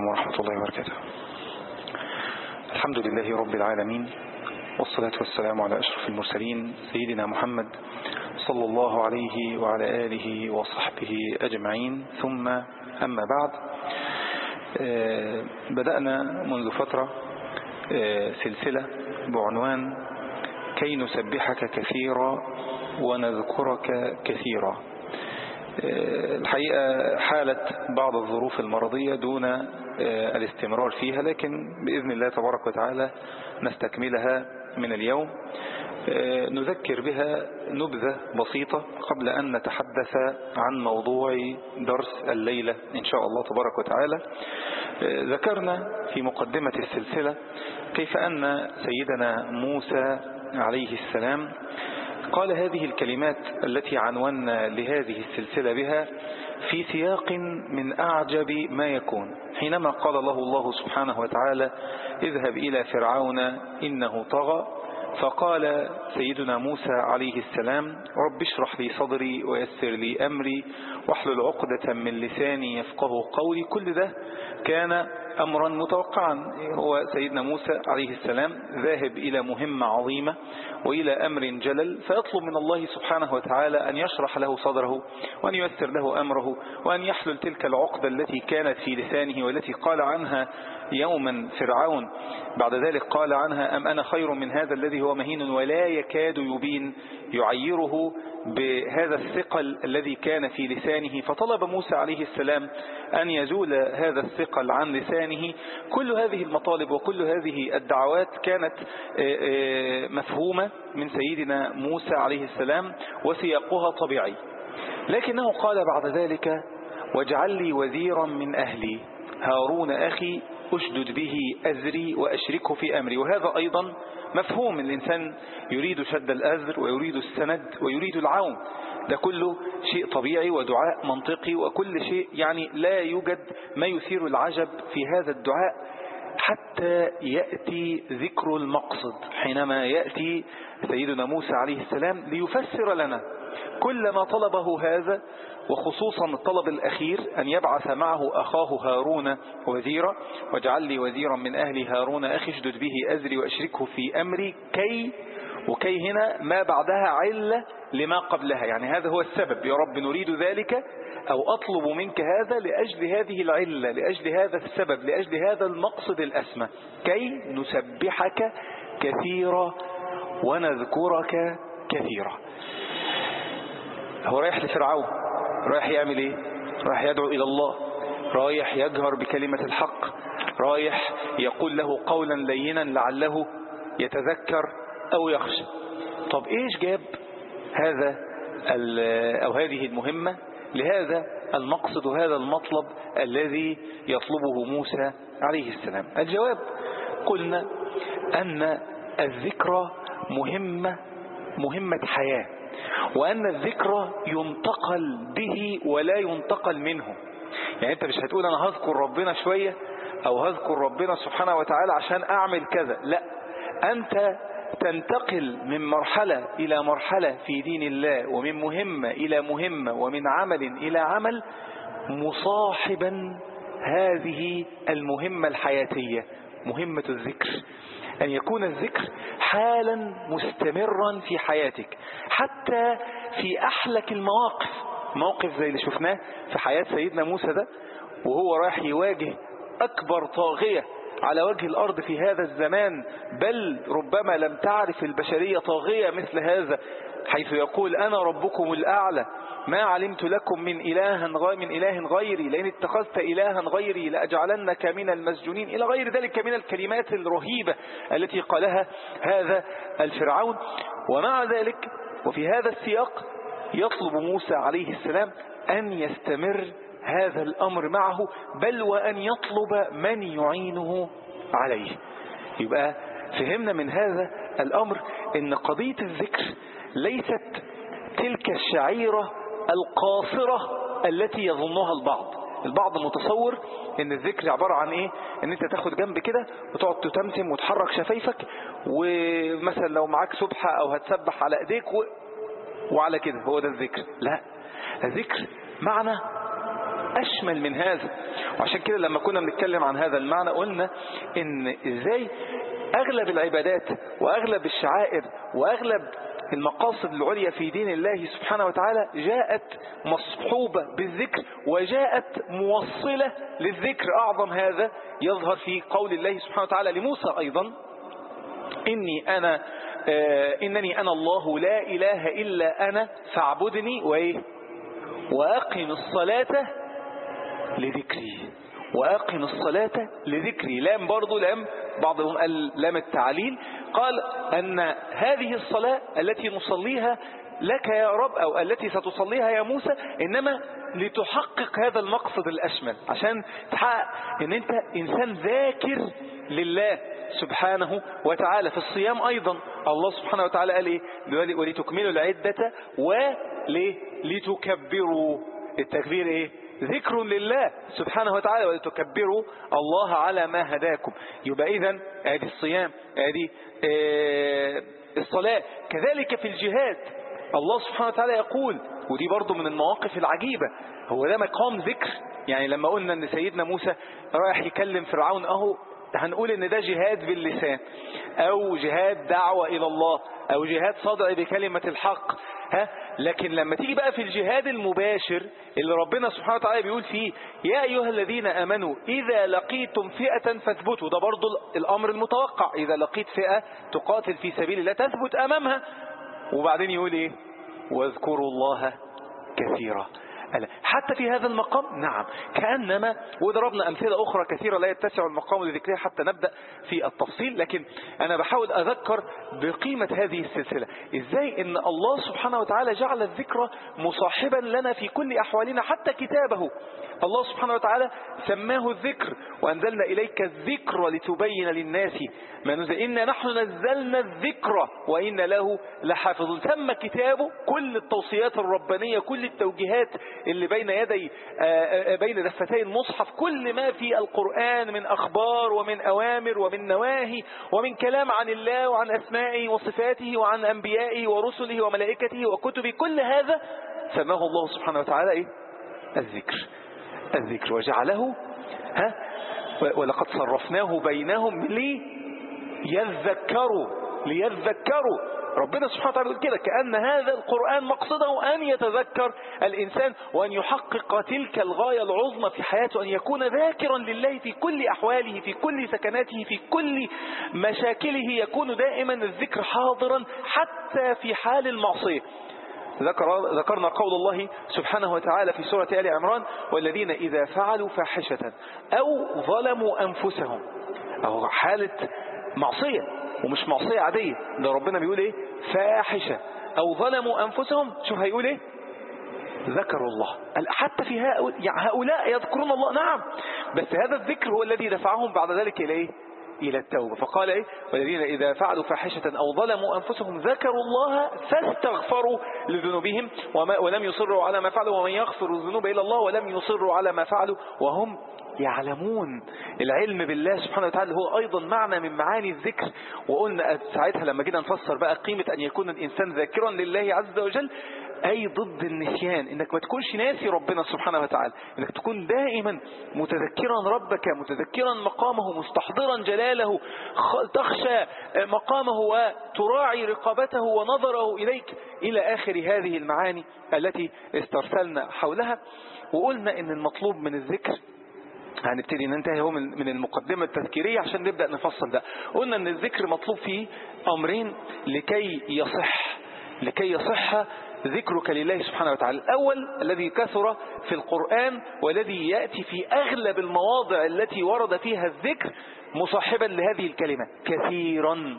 عليكم ورحمة الله وبركاته الحمد لله رب العالمين والصلاة والسلام على أشرف المرسلين سيدنا محمد صلى الله عليه وعلى آله وصحبه أجمعين ثم أما بعد بدأنا منذ فترة سلسلة بعنوان كي نسبحك كثيرا ونذكرك كثيرا الحقيقة حالت بعض الظروف المرضية دون الاستمرار فيها لكن بإذن الله تبارك وتعالى نستكملها من اليوم نذكر بها نبذة بسيطة قبل أن نتحدث عن موضوع درس الليلة إن شاء الله تبارك وتعالى ذكرنا في مقدمة السلسلة كيف أن سيدنا موسى عليه السلام قال هذه الكلمات التي عنونا لهذه السلسلة بها في سياق من أعجب ما يكون حينما قال له الله سبحانه وتعالى اذهب إلى فرعون إنه طغى فقال سيدنا موسى عليه السلام رب اشرح لي صدري ويسر لي أمري واحلل عقدة من لساني يفقه قولي كل ده كان أمرا متوقعا هو سيدنا موسى عليه السلام ذاهب إلى مهمة عظيمة وإلى أمر جلل فيطلب من الله سبحانه وتعالى أن يشرح له صدره وأن ييسر له أمره وأن يحلل تلك العقدة التي كانت في لسانه والتي قال عنها يوما فرعون بعد ذلك قال عنها أم أنا خير من هذا الذي هو مهين ولا يكاد يبين يعيره بهذا الثقل الذي كان في لسانه فطلب موسى عليه السلام أن يزول هذا الثقل عن لسانه كل هذه المطالب وكل هذه الدعوات كانت مفهومة من سيدنا موسى عليه السلام وسياقها طبيعي لكنه قال بعد ذلك واجعل لي وزيرا من أهلي هارون أخي أشدد به أزري وأشركه في أمري وهذا أيضا مفهوم الإنسان يريد شد الأزر ويريد السند ويريد العون ده كله شيء طبيعي ودعاء منطقي وكل شيء يعني لا يوجد ما يثير العجب في هذا الدعاء حتى يأتي ذكر المقصد حينما يأتي سيدنا موسى عليه السلام ليفسر لنا كل ما طلبه هذا وخصوصا الطلب الأخير أن يبعث معه أخاه هارون وزيرا واجعل لي وزيرا من أهل هارون أخي اشدد به أزري وأشركه في أمري كي وكي هنا ما بعدها علة لما قبلها يعني هذا هو السبب يا رب نريد ذلك أو أطلب منك هذا لأجل هذه العلة لأجل هذا السبب لأجل هذا المقصد الأسمى كي نسبحك كثيرا ونذكرك كثيرا هو رايح لفرعون رايح يعمل ايه رايح يدعو الى الله رايح يجهر بكلمة الحق رايح يقول له قولا لينا لعله يتذكر او يخشى طب ايش جاب هذا او هذه المهمة لهذا المقصد وهذا المطلب الذي يطلبه موسى عليه السلام الجواب قلنا ان الذكرى مهمة مهمة حياة وأن الذكرى ينتقل به ولا ينتقل منه يعني أنت مش هتقول أنا هذكر ربنا شوية أو هذكر ربنا سبحانه وتعالى عشان أعمل كذا لا أنت تنتقل من مرحلة إلى مرحلة في دين الله ومن مهمة إلى مهمة ومن عمل إلى عمل مصاحبا هذه المهمة الحياتية مهمة الذكر أن يكون الذكر حالا مستمرا في حياتك حتى في أحلك المواقف موقف زي اللي شفناه في حياة سيدنا موسى ده وهو رايح يواجه أكبر طاغية على وجه الأرض في هذا الزمان بل ربما لم تعرف البشرية طاغية مثل هذا حيث يقول أنا ربكم الأعلى ما علمت لكم من إله غير من إله غيري لئن اتخذت إلها غيري لأجعلنك من المسجونين إلى غير ذلك من الكلمات الرهيبة التي قالها هذا الفرعون ومع ذلك وفي هذا السياق يطلب موسى عليه السلام أن يستمر هذا الأمر معه بل وأن يطلب من يعينه عليه يبقى فهمنا من هذا الأمر أن قضية الذكر ليست تلك الشعيرة القاصرة التي يظنها البعض البعض متصور ان الذكر عبارة عن ايه ان انت تاخد جنب كده وتقعد تتمتم وتحرك شفايفك ومثلا لو معاك سبحة او هتسبح على ايديك و... وعلى كده هو ده الذكر لا الذكر معنى أشمل من هذا وعشان كده لما كنا بنتكلم عن هذا المعنى قلنا إن إزاي أغلب العبادات وأغلب الشعائر وأغلب المقاصد العليا في دين الله سبحانه وتعالى جاءت مصحوبة بالذكر وجاءت موصلة للذكر أعظم هذا يظهر في قول الله سبحانه وتعالى لموسى أيضا إني أنا آه إنني أنا الله لا إله إلا أنا فاعبدني وإيه وأقم الصلاة لذكري وأقم الصلاة لذكري لام برضو لام بعضهم قال لام التعليل قال أن هذه الصلاة التي نصليها لك يا رب أو التي ستصليها يا موسى إنما لتحقق هذا المقصد الأشمل عشان تحقق أن أنت إنسان ذاكر لله سبحانه وتعالى في الصيام أيضا الله سبحانه وتعالى قال إيه ولتكملوا العدة ولتكبروا التكبير إيه ذكر لله سبحانه وتعالى ولتكبروا الله على ما هداكم يبقى إذن ادي الصيام ادي اه الصلاة كذلك في الجهاد الله سبحانه وتعالى يقول ودي برضو من المواقف العجيبة هو ده مقام ذكر يعني لما قلنا ان سيدنا موسى رايح يكلم فرعون اهو هنقول ان ده جهاد باللسان او جهاد دعوة الى الله او جهاد صدع بكلمة الحق ها لكن لما تيجي بقى في الجهاد المباشر اللي ربنا سبحانه وتعالى بيقول فيه يا أيها الذين أمنوا إذا لقيتم فئة فاثبتوا ده برضو الأمر المتوقع إذا لقيت فئة تقاتل في سبيل الله تثبت أمامها وبعدين يقول إيه واذكروا الله كثيرا حتى في هذا المقام نعم كأنما وضربنا أمثلة أخرى كثيرة لا يتسع المقام لذكرها حتى نبدأ في التفصيل لكن أنا بحاول أذكر بقيمة هذه السلسلة إزاي أن الله سبحانه وتعالى جعل الذكر مصاحبا لنا في كل أحوالنا حتى كتابه الله سبحانه وتعالى سماه الذكر وأنزلنا إليك الذكر لتبين للناس ما نزل إنا نحن نزلنا الذكر وإن له لحافظ سمى كتابه كل التوصيات الربانية كل التوجيهات اللي بين يدي بين دفتي المصحف كل ما في القرآن من أخبار ومن أوامر ومن نواهي ومن كلام عن الله وعن أسمائه وصفاته وعن أنبيائه ورسله وملائكته وكتبه كل هذا سماه الله سبحانه وتعالى إيه؟ الذكر الذكر وجعله ها ولقد صرفناه بينهم ليذكروا ليذكروا ربنا سبحانه وتعالى يقول كده كأن هذا القرآن مقصده أن يتذكر الإنسان وأن يحقق تلك الغاية العظمى في حياته أن يكون ذاكرا لله في كل أحواله في كل سكناته في كل مشاكله يكون دائما الذكر حاضرا حتى في حال المعصية ذكر ذكرنا قول الله سبحانه وتعالى في سورة آل عمران والذين إذا فعلوا فاحشة أو ظلموا أنفسهم أو حالة معصية ومش معصية عادية ده ربنا بيقول إيه فاحشة أو ظلموا أنفسهم شوف هيقول إيه ذكروا الله حتى في هؤلاء يذكرون الله نعم بس هذا الذكر هو الذي دفعهم بعد ذلك إلى إيه إلى التوبة فقال إيه والذين إذا فعلوا فاحشة أو ظلموا أنفسهم ذكروا الله فاستغفروا لذنوبهم وما ولم يصروا على ما فعلوا ومن يغفر الذنوب إلى الله ولم يصروا على ما فعلوا وهم يعلمون العلم بالله سبحانه وتعالى هو أيضا معنى من معاني الذكر وقلنا ساعتها لما جينا نفسر بقى قيمة أن يكون الإنسان ذاكرا لله عز وجل أي ضد النسيان إنك ما تكونش ناسي ربنا سبحانه وتعالى إنك تكون دائما متذكرا ربك متذكرا مقامه مستحضرا جلاله تخشى مقامه وتراعي رقابته ونظره إليك إلى آخر هذه المعاني التي استرسلنا حولها وقلنا إن المطلوب من الذكر هنبتدي ننتهي هو من المقدمة التذكيرية عشان نبدأ نفصل ده قلنا ان الذكر مطلوب فيه امرين لكي يصح لكي يصح ذكرك لله سبحانه وتعالى الأول الذي كثر في القرآن والذي يأتي في أغلب المواضع التي ورد فيها الذكر مصاحبا لهذه الكلمة كثيرا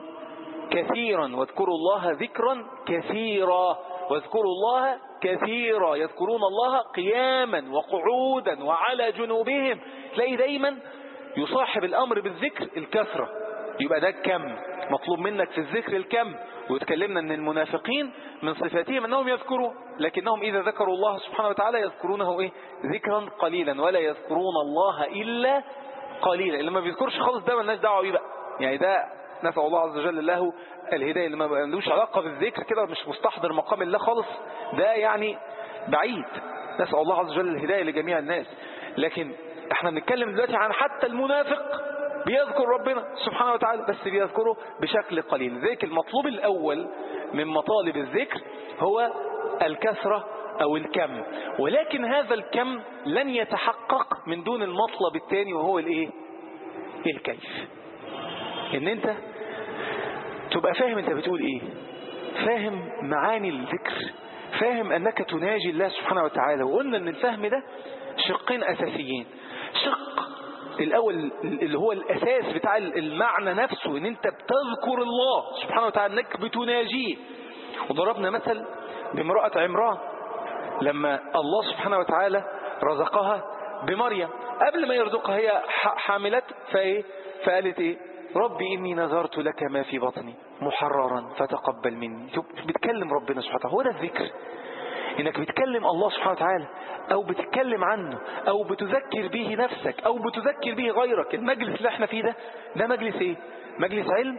كثيرا واذكروا الله ذكرا كثيرا واذكروا الله كثيرا يذكرون الله قياما وقعودا وعلى جنوبهم تلاقي دايما يصاحب الأمر بالذكر الكثرة يبقى ده كم مطلوب منك في الذكر الكم وتكلمنا ان المنافقين من صفاتهم انهم يذكروا لكنهم اذا ذكروا الله سبحانه وتعالى يذكرونه ايه ذكرا قليلا ولا يذكرون الله الا قليلا اللي ما بيذكرش خالص ده مالناش دعوه بيه بقى يعني ده نسأل الله عز وجل له الهداية اللي ما عندوش علاقة بالذكر كده مش مستحضر مقام الله خالص ده يعني بعيد نسأل الله عز وجل الهداية لجميع الناس لكن احنا بنتكلم دلوقتي عن حتى المنافق بيذكر ربنا سبحانه وتعالى بس بيذكره بشكل قليل ذلك المطلوب الأول من مطالب الذكر هو الكثرة أو الكم ولكن هذا الكم لن يتحقق من دون المطلب الثاني وهو الايه الكيف ان انت تبقى فاهم انت بتقول ايه فاهم معاني الذكر فاهم انك تناجي الله سبحانه وتعالى وقلنا ان الفهم ده شقين اساسيين شق الاول اللي هو الاساس بتاع المعنى نفسه ان انت بتذكر الله سبحانه وتعالى انك بتناجيه وضربنا مثل بامرأة عمران لما الله سبحانه وتعالى رزقها بمريم قبل ما يرزقها هي حاملت فايه فقالت ايه ربي إني نذرت لك ما في بطني محررا فتقبل مني بتكلم ربنا سبحانه وتعالى هو ده الذكر انك بتكلم الله سبحانه وتعالى او بتتكلم عنه او بتذكر به نفسك او بتذكر به غيرك المجلس اللي احنا فيه ده ده مجلس ايه مجلس علم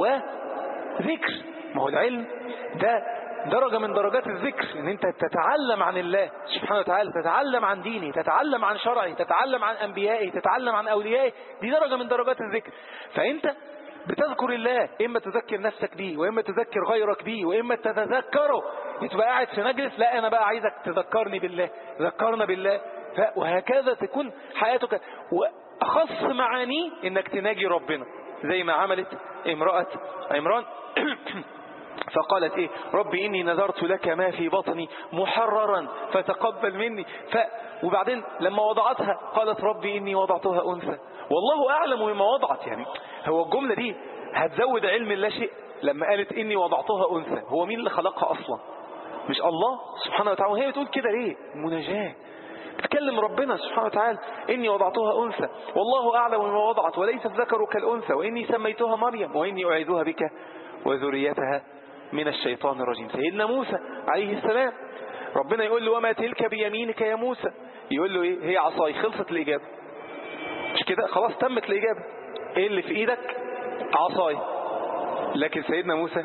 وذكر ما هو العلم ده درجة من درجات الذكر ان انت تتعلم عن الله سبحانه وتعالى تتعلم عن دينه تتعلم عن شرعه تتعلم عن انبيائه تتعلم عن اوليائه دي درجة من درجات الذكر فانت بتذكر الله اما تذكر نفسك بيه واما تذكر غيرك بيه واما تتذكره تبقى قاعد في مجلس لا انا بقى عايزك تذكرني بالله ذكرنا بالله وهكذا تكون حياتك واخص معاني انك تناجي ربنا زي ما عملت امرأة عمران فقالت ايه ربي اني نذرت لك ما في بطني محررا فتقبل مني ف وبعدين لما وضعتها قالت ربي اني وضعتها انثى والله اعلم بما وضعت يعني هو الجملة دي هتزود علم لا شيء لما قالت اني وضعتها انثى هو مين اللي خلقها اصلا مش الله سبحانه وتعالى وهي بتقول كده ليه مناجاه تكلم ربنا سبحانه وتعالى إني وضعتها أنثى والله أعلم بما وضعت وليس الذكر كالأنثى وإني سميتها مريم وإني أعيذها بك وذريتها من الشيطان الرجيم سيدنا موسى عليه السلام ربنا يقول له وما تلك بيمينك يا موسى يقول له ايه هي عصاي خلصت الإجابة مش كده خلاص تمت الإجابة ايه اللي في ايدك عصاي لكن سيدنا موسى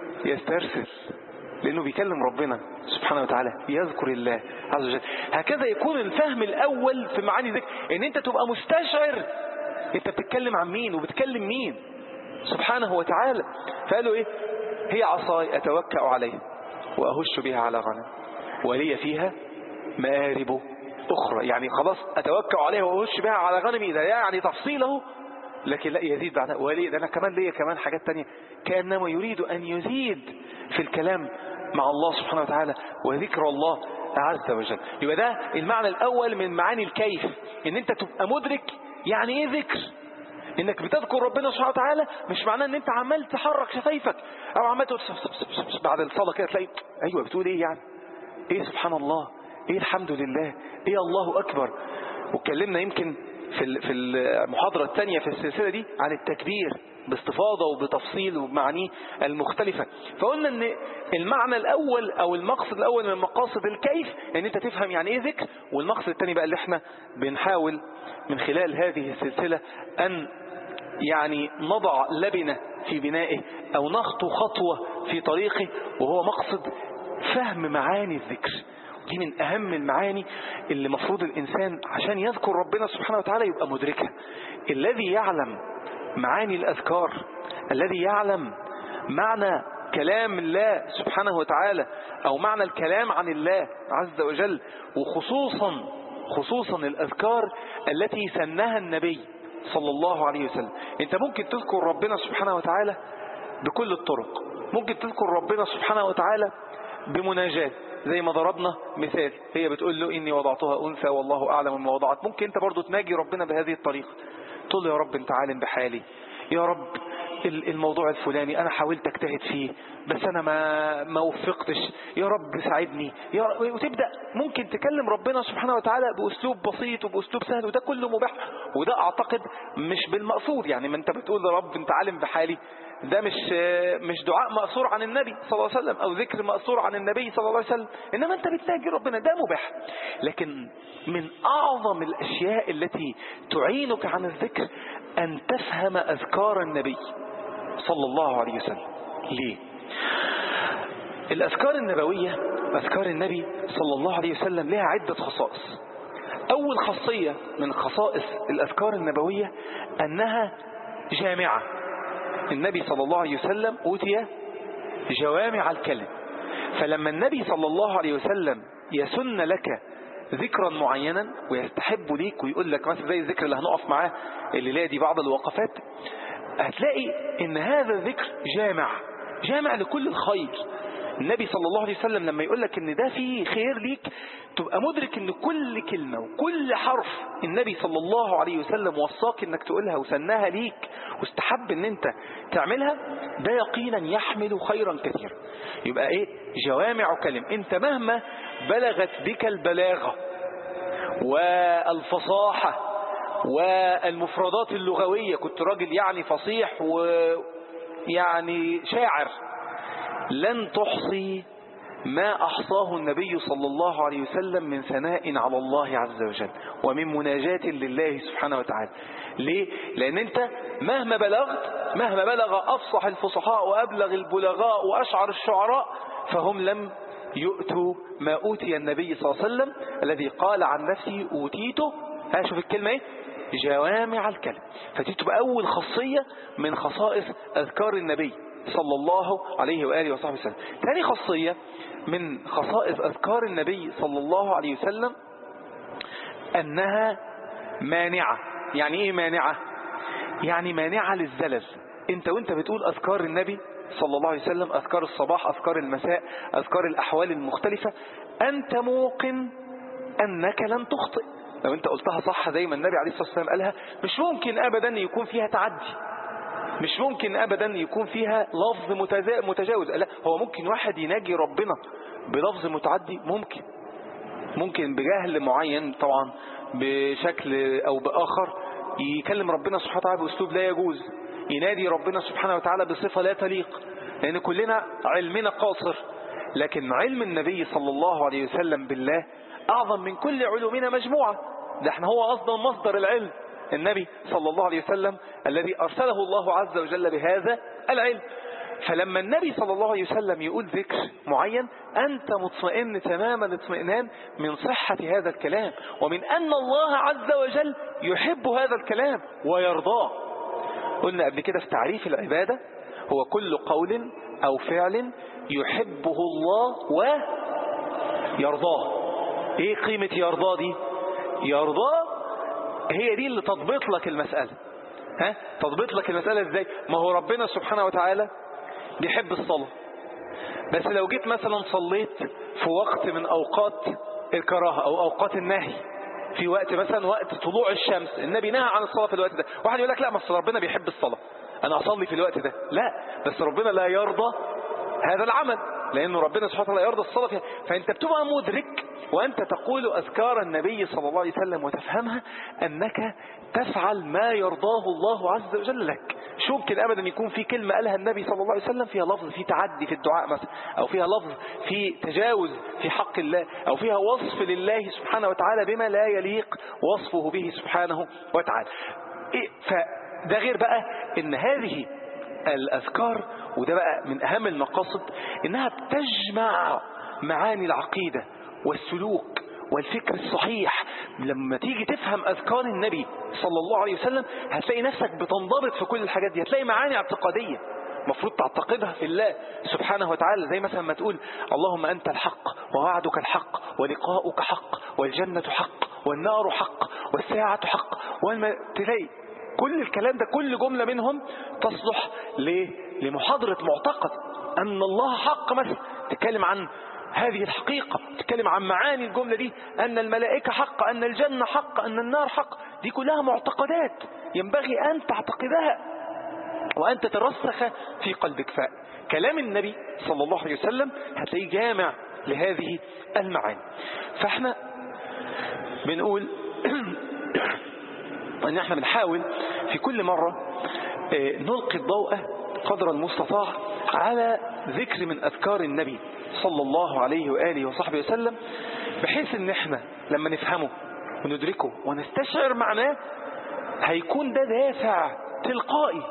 يسترسل لأنه بيكلم ربنا سبحانه وتعالى يذكر الله عز وجل هكذا يكون الفهم الأول في معاني ذكر ان انت تبقى مستشعر انت بتتكلم عن مين وبتكلم مين سبحانه وتعالى فقالوا ايه هي عصاي أتوكأ عليها وأهش بها على غنم ولي فيها مآرب أخرى يعني خلاص أتوكأ عليها وأهش بها على غنمي ده يعني تفصيله لكن لا يزيد بعدها ولي ده أنا كمان ليا كمان حاجات تانية كأنما يريد أن يزيد في الكلام مع الله سبحانه وتعالى وذكر الله عز وجل يبقى ده المعنى الأول من معاني الكيف ان انت تبقى مدرك يعني ايه ذكر انك بتذكر ربنا سبحانه وتعالى مش معناه ان انت عمال تحرك شفايفك او عمال تقول بعد الصلاة كده تلاقي ايوه بتقول ايه يعني ايه سبحان الله ايه الحمد لله ايه الله اكبر واتكلمنا يمكن في في المحاضرة الثانية في السلسلة دي عن التكبير باستفاضة وبتفصيل وبمعانيه المختلفة فقلنا ان المعنى الاول او المقصد الاول من مقاصد الكيف ان انت تفهم يعني ايه ذكر والمقصد الثاني بقى اللي احنا بنحاول من خلال هذه السلسلة ان يعني نضع لبنة في بنائه او نخطو خطوة في طريقه وهو مقصد فهم معاني الذكر دي من أهم المعاني اللي مفروض الإنسان عشان يذكر ربنا سبحانه وتعالى يبقى مدركها الذي يعلم معاني الأذكار الذي يعلم معنى كلام الله سبحانه وتعالى أو معنى الكلام عن الله عز وجل وخصوصا خصوصا الأذكار التي سنها النبي صلى الله عليه وسلم انت ممكن تذكر ربنا سبحانه وتعالى بكل الطرق ممكن تذكر ربنا سبحانه وتعالى بمناجاة زي ما ضربنا مثال هي بتقول له إني وضعتها أنثى والله أعلم ما وضعت ممكن أنت برضو تناجي ربنا بهذه الطريقة تقول له يا رب أنت عالم بحالي يا رب الموضوع الفلاني أنا حاولت أجتهد فيه بس أنا ما ما وفقتش يا رب ساعدني يا رب وتبدأ ممكن تكلم ربنا سبحانه وتعالى بأسلوب بسيط وبأسلوب سهل وده كله مباح وده أعتقد مش بالمقصود يعني ما أنت بتقول يا رب أنت عالم بحالي ده مش مش دعاء مأثور عن النبي صلى الله عليه وسلم أو ذكر مأثور عن النبي صلى الله عليه وسلم إنما أنت بتناجي ربنا ده مباح لكن من أعظم الأشياء التي تعينك عن الذكر أن تفهم أذكار النبي صلى الله عليه وسلم ليه الأذكار النبوية أذكار النبي صلى الله عليه وسلم لها عدة خصائص أول خاصية من خصائص الأذكار النبوية أنها جامعة النبي صلى الله عليه وسلم أوتي جوامع الكلم فلما النبي صلى الله عليه وسلم يسن لك ذكرا معينا ويستحب ليك ويقول لك مثلا زي الذكر اللي هنقف معاه اللي دي بعض الوقفات هتلاقي ان هذا الذكر جامع جامع لكل الخير النبي صلى الله عليه وسلم لما يقول لك ان ده فيه خير ليك تبقى مدرك ان كل كلمة وكل حرف النبي صلى الله عليه وسلم وصاك انك تقولها وسناها ليك واستحب ان انت تعملها ده يقينا يحمل خيرا كثيرا يبقى ايه جوامع كلم انت مهما بلغت بك البلاغة والفصاحة والمفردات اللغوية كنت راجل يعني فصيح ويعني شاعر لن تحصي ما أحصاه النبي صلى الله عليه وسلم من ثناء على الله عز وجل ومن مناجاة لله سبحانه وتعالى ليه؟ لأن أنت مهما بلغت مهما بلغ أفصح الفصحاء وأبلغ البلغاء وأشعر الشعراء فهم لم يؤتوا ما أوتي النبي صلى الله عليه وسلم الذي قال عن نفسه أوتيته ها شوف الكلمة ايه جوامع الكلم فتي تبقى أول خاصية من خصائص أذكار النبي صلى الله عليه وآله وصحبه وسلم ثاني خاصية من خصائص أذكار النبي صلى الله عليه وسلم أنها مانعة يعني إيه مانعة يعني مانعة للزلل انت وانت بتقول أذكار النبي صلى الله عليه وسلم أذكار الصباح أذكار المساء أذكار الأحوال المختلفة أنت موقن أنك لن تخطئ لو انت قلتها صح زي ما النبي عليه الصلاة والسلام قالها مش ممكن أبدا يكون فيها تعدي مش ممكن أبدا يكون فيها لفظ متجاوز لا هو ممكن واحد يناجي ربنا بلفظ متعدي ممكن ممكن بجهل معين طبعا بشكل أو بآخر يكلم ربنا سبحانه وتعالى بأسلوب لا يجوز ينادي ربنا سبحانه وتعالى بصفة لا تليق لأن كلنا علمنا قاصر لكن علم النبي صلى الله عليه وسلم بالله أعظم من كل علومنا مجموعة ده احنا هو أصلا مصدر العلم النبي صلى الله عليه وسلم الذي أرسله الله عز وجل بهذا العلم فلما النبي صلى الله عليه وسلم يقول ذكر معين أنت مطمئن تمام الاطمئنان من صحة هذا الكلام ومن أن الله عز وجل يحب هذا الكلام ويرضاه قلنا قبل كده في تعريف العبادة هو كل قول أو فعل يحبه الله ويرضاه ايه قيمة يرضاه دي يرضاه هي دي اللي تضبط لك المسألة ها تضبط لك المسألة ازاي ما هو ربنا سبحانه وتعالى بيحب الصلاة بس لو جيت مثلا صليت في وقت من أوقات الكراهة أو أوقات النهي في وقت مثلا وقت طلوع الشمس النبي نهى عن الصلاة في الوقت ده واحد يقول لك لا بس ربنا بيحب الصلاة أنا أصلي في الوقت ده لا بس ربنا لا يرضى هذا العمل لأنه ربنا سبحانه وتعالى يرضى الصلاة فيها فأنت بتبقى مدرك وأنت تقول أذكار النبي صلى الله عليه وسلم وتفهمها أنك تفعل ما يرضاه الله عز وجل لك مش ممكن أبدا يكون في كلمة قالها النبي صلى الله عليه وسلم فيها لفظ في تعدي في الدعاء مثلا أو فيها لفظ في تجاوز في حق الله أو فيها وصف لله سبحانه وتعالى بما لا يليق وصفه به سبحانه وتعالى إيه فده غير بقى ان هذه الأذكار وده بقى من أهم المقاصد إنها بتجمع معاني العقيدة والسلوك والفكر الصحيح لما تيجي تفهم أذكار النبي صلى الله عليه وسلم هتلاقي نفسك بتنضبط في كل الحاجات دي هتلاقي معاني اعتقادية المفروض تعتقدها في الله سبحانه وتعالى زي مثلا ما تقول اللهم أنت الحق ووعدك الحق ولقاؤك حق والجنة حق والنار حق والساعة حق والم... تلاقي كل الكلام ده كل جملة منهم تصلح ليه؟ لمحاضرة معتقد أن الله حق مثلا تتكلم عن هذه الحقيقة تتكلم عن معاني الجملة دي أن الملائكة حق أن الجنة حق أن النار حق دي كلها معتقدات ينبغي أن تعتقدها وأن تترسخ في قلبك فكلام النبي صلى الله عليه وسلم هتلاقيه جامع لهذه المعاني فاحنا بنقول ان احنا بنحاول في كل مرة نلقي الضوء قدر المستطاع على ذكر من أذكار النبي صلى الله عليه وآله وصحبه وسلم بحيث ان احنا لما نفهمه وندركه ونستشعر معناه هيكون ده دافع تلقائي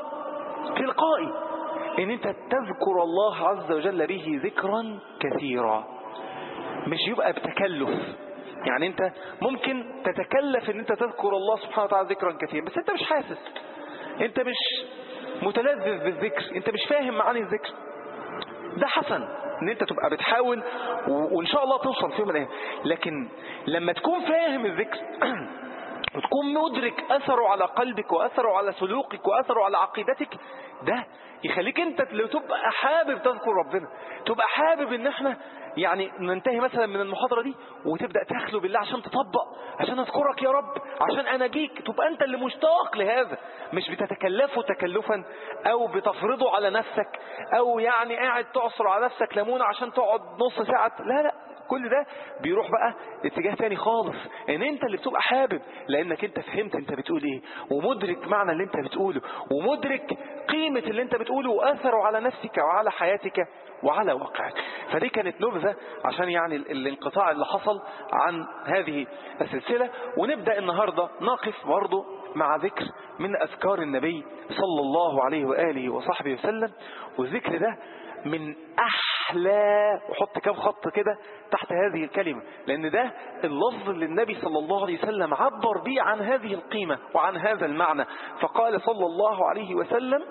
تلقائي ان انت تذكر الله عز وجل به ذكرا كثيرا مش يبقى بتكلف يعني انت ممكن تتكلف ان انت تذكر الله سبحانه وتعالى ذكرا كثيرا بس انت مش حاسس انت مش متلذذ بالذكر انت مش فاهم معاني الذكر ده حسن ان انت تبقى بتحاول وان شاء الله توصل في يوم من الايام لكن لما تكون فاهم الذكر وتكون مدرك اثره على قلبك واثره على سلوكك واثره على عقيدتك ده يخليك انت لو تبقى حابب تذكر ربنا تبقى حابب ان احنا يعني ننتهي مثلا من المحاضرة دي وتبدأ تخلو بالله عشان تطبق عشان اذكرك يا رب عشان اناجيك تبقى انت اللي مشتاق لهذا مش بتتكلفه تكلفا او بتفرضه على نفسك او يعني قاعد تعصر على نفسك ليمونه عشان تقعد نص ساعة لا لا كل ده بيروح بقى اتجاه تاني خالص ان انت اللي بتبقى حابب لانك انت فهمت انت بتقول ايه ومدرك معنى اللي انت بتقوله ومدرك قيمة اللي انت بتقوله واثره على نفسك وعلى حياتك وعلى واقعك فدي كانت نبذة عشان يعني الانقطاع اللي حصل عن هذه السلسلة ونبدأ النهاردة نقف برضه مع ذكر من أذكار النبي صلى الله عليه وآله وصحبه وسلم والذكر ده من أحلى وحط كام خط كده تحت هذه الكلمة لأن ده اللفظ اللي النبي صلى الله عليه وسلم عبر به عن هذه القيمة وعن هذا المعنى فقال صلى الله عليه وسلم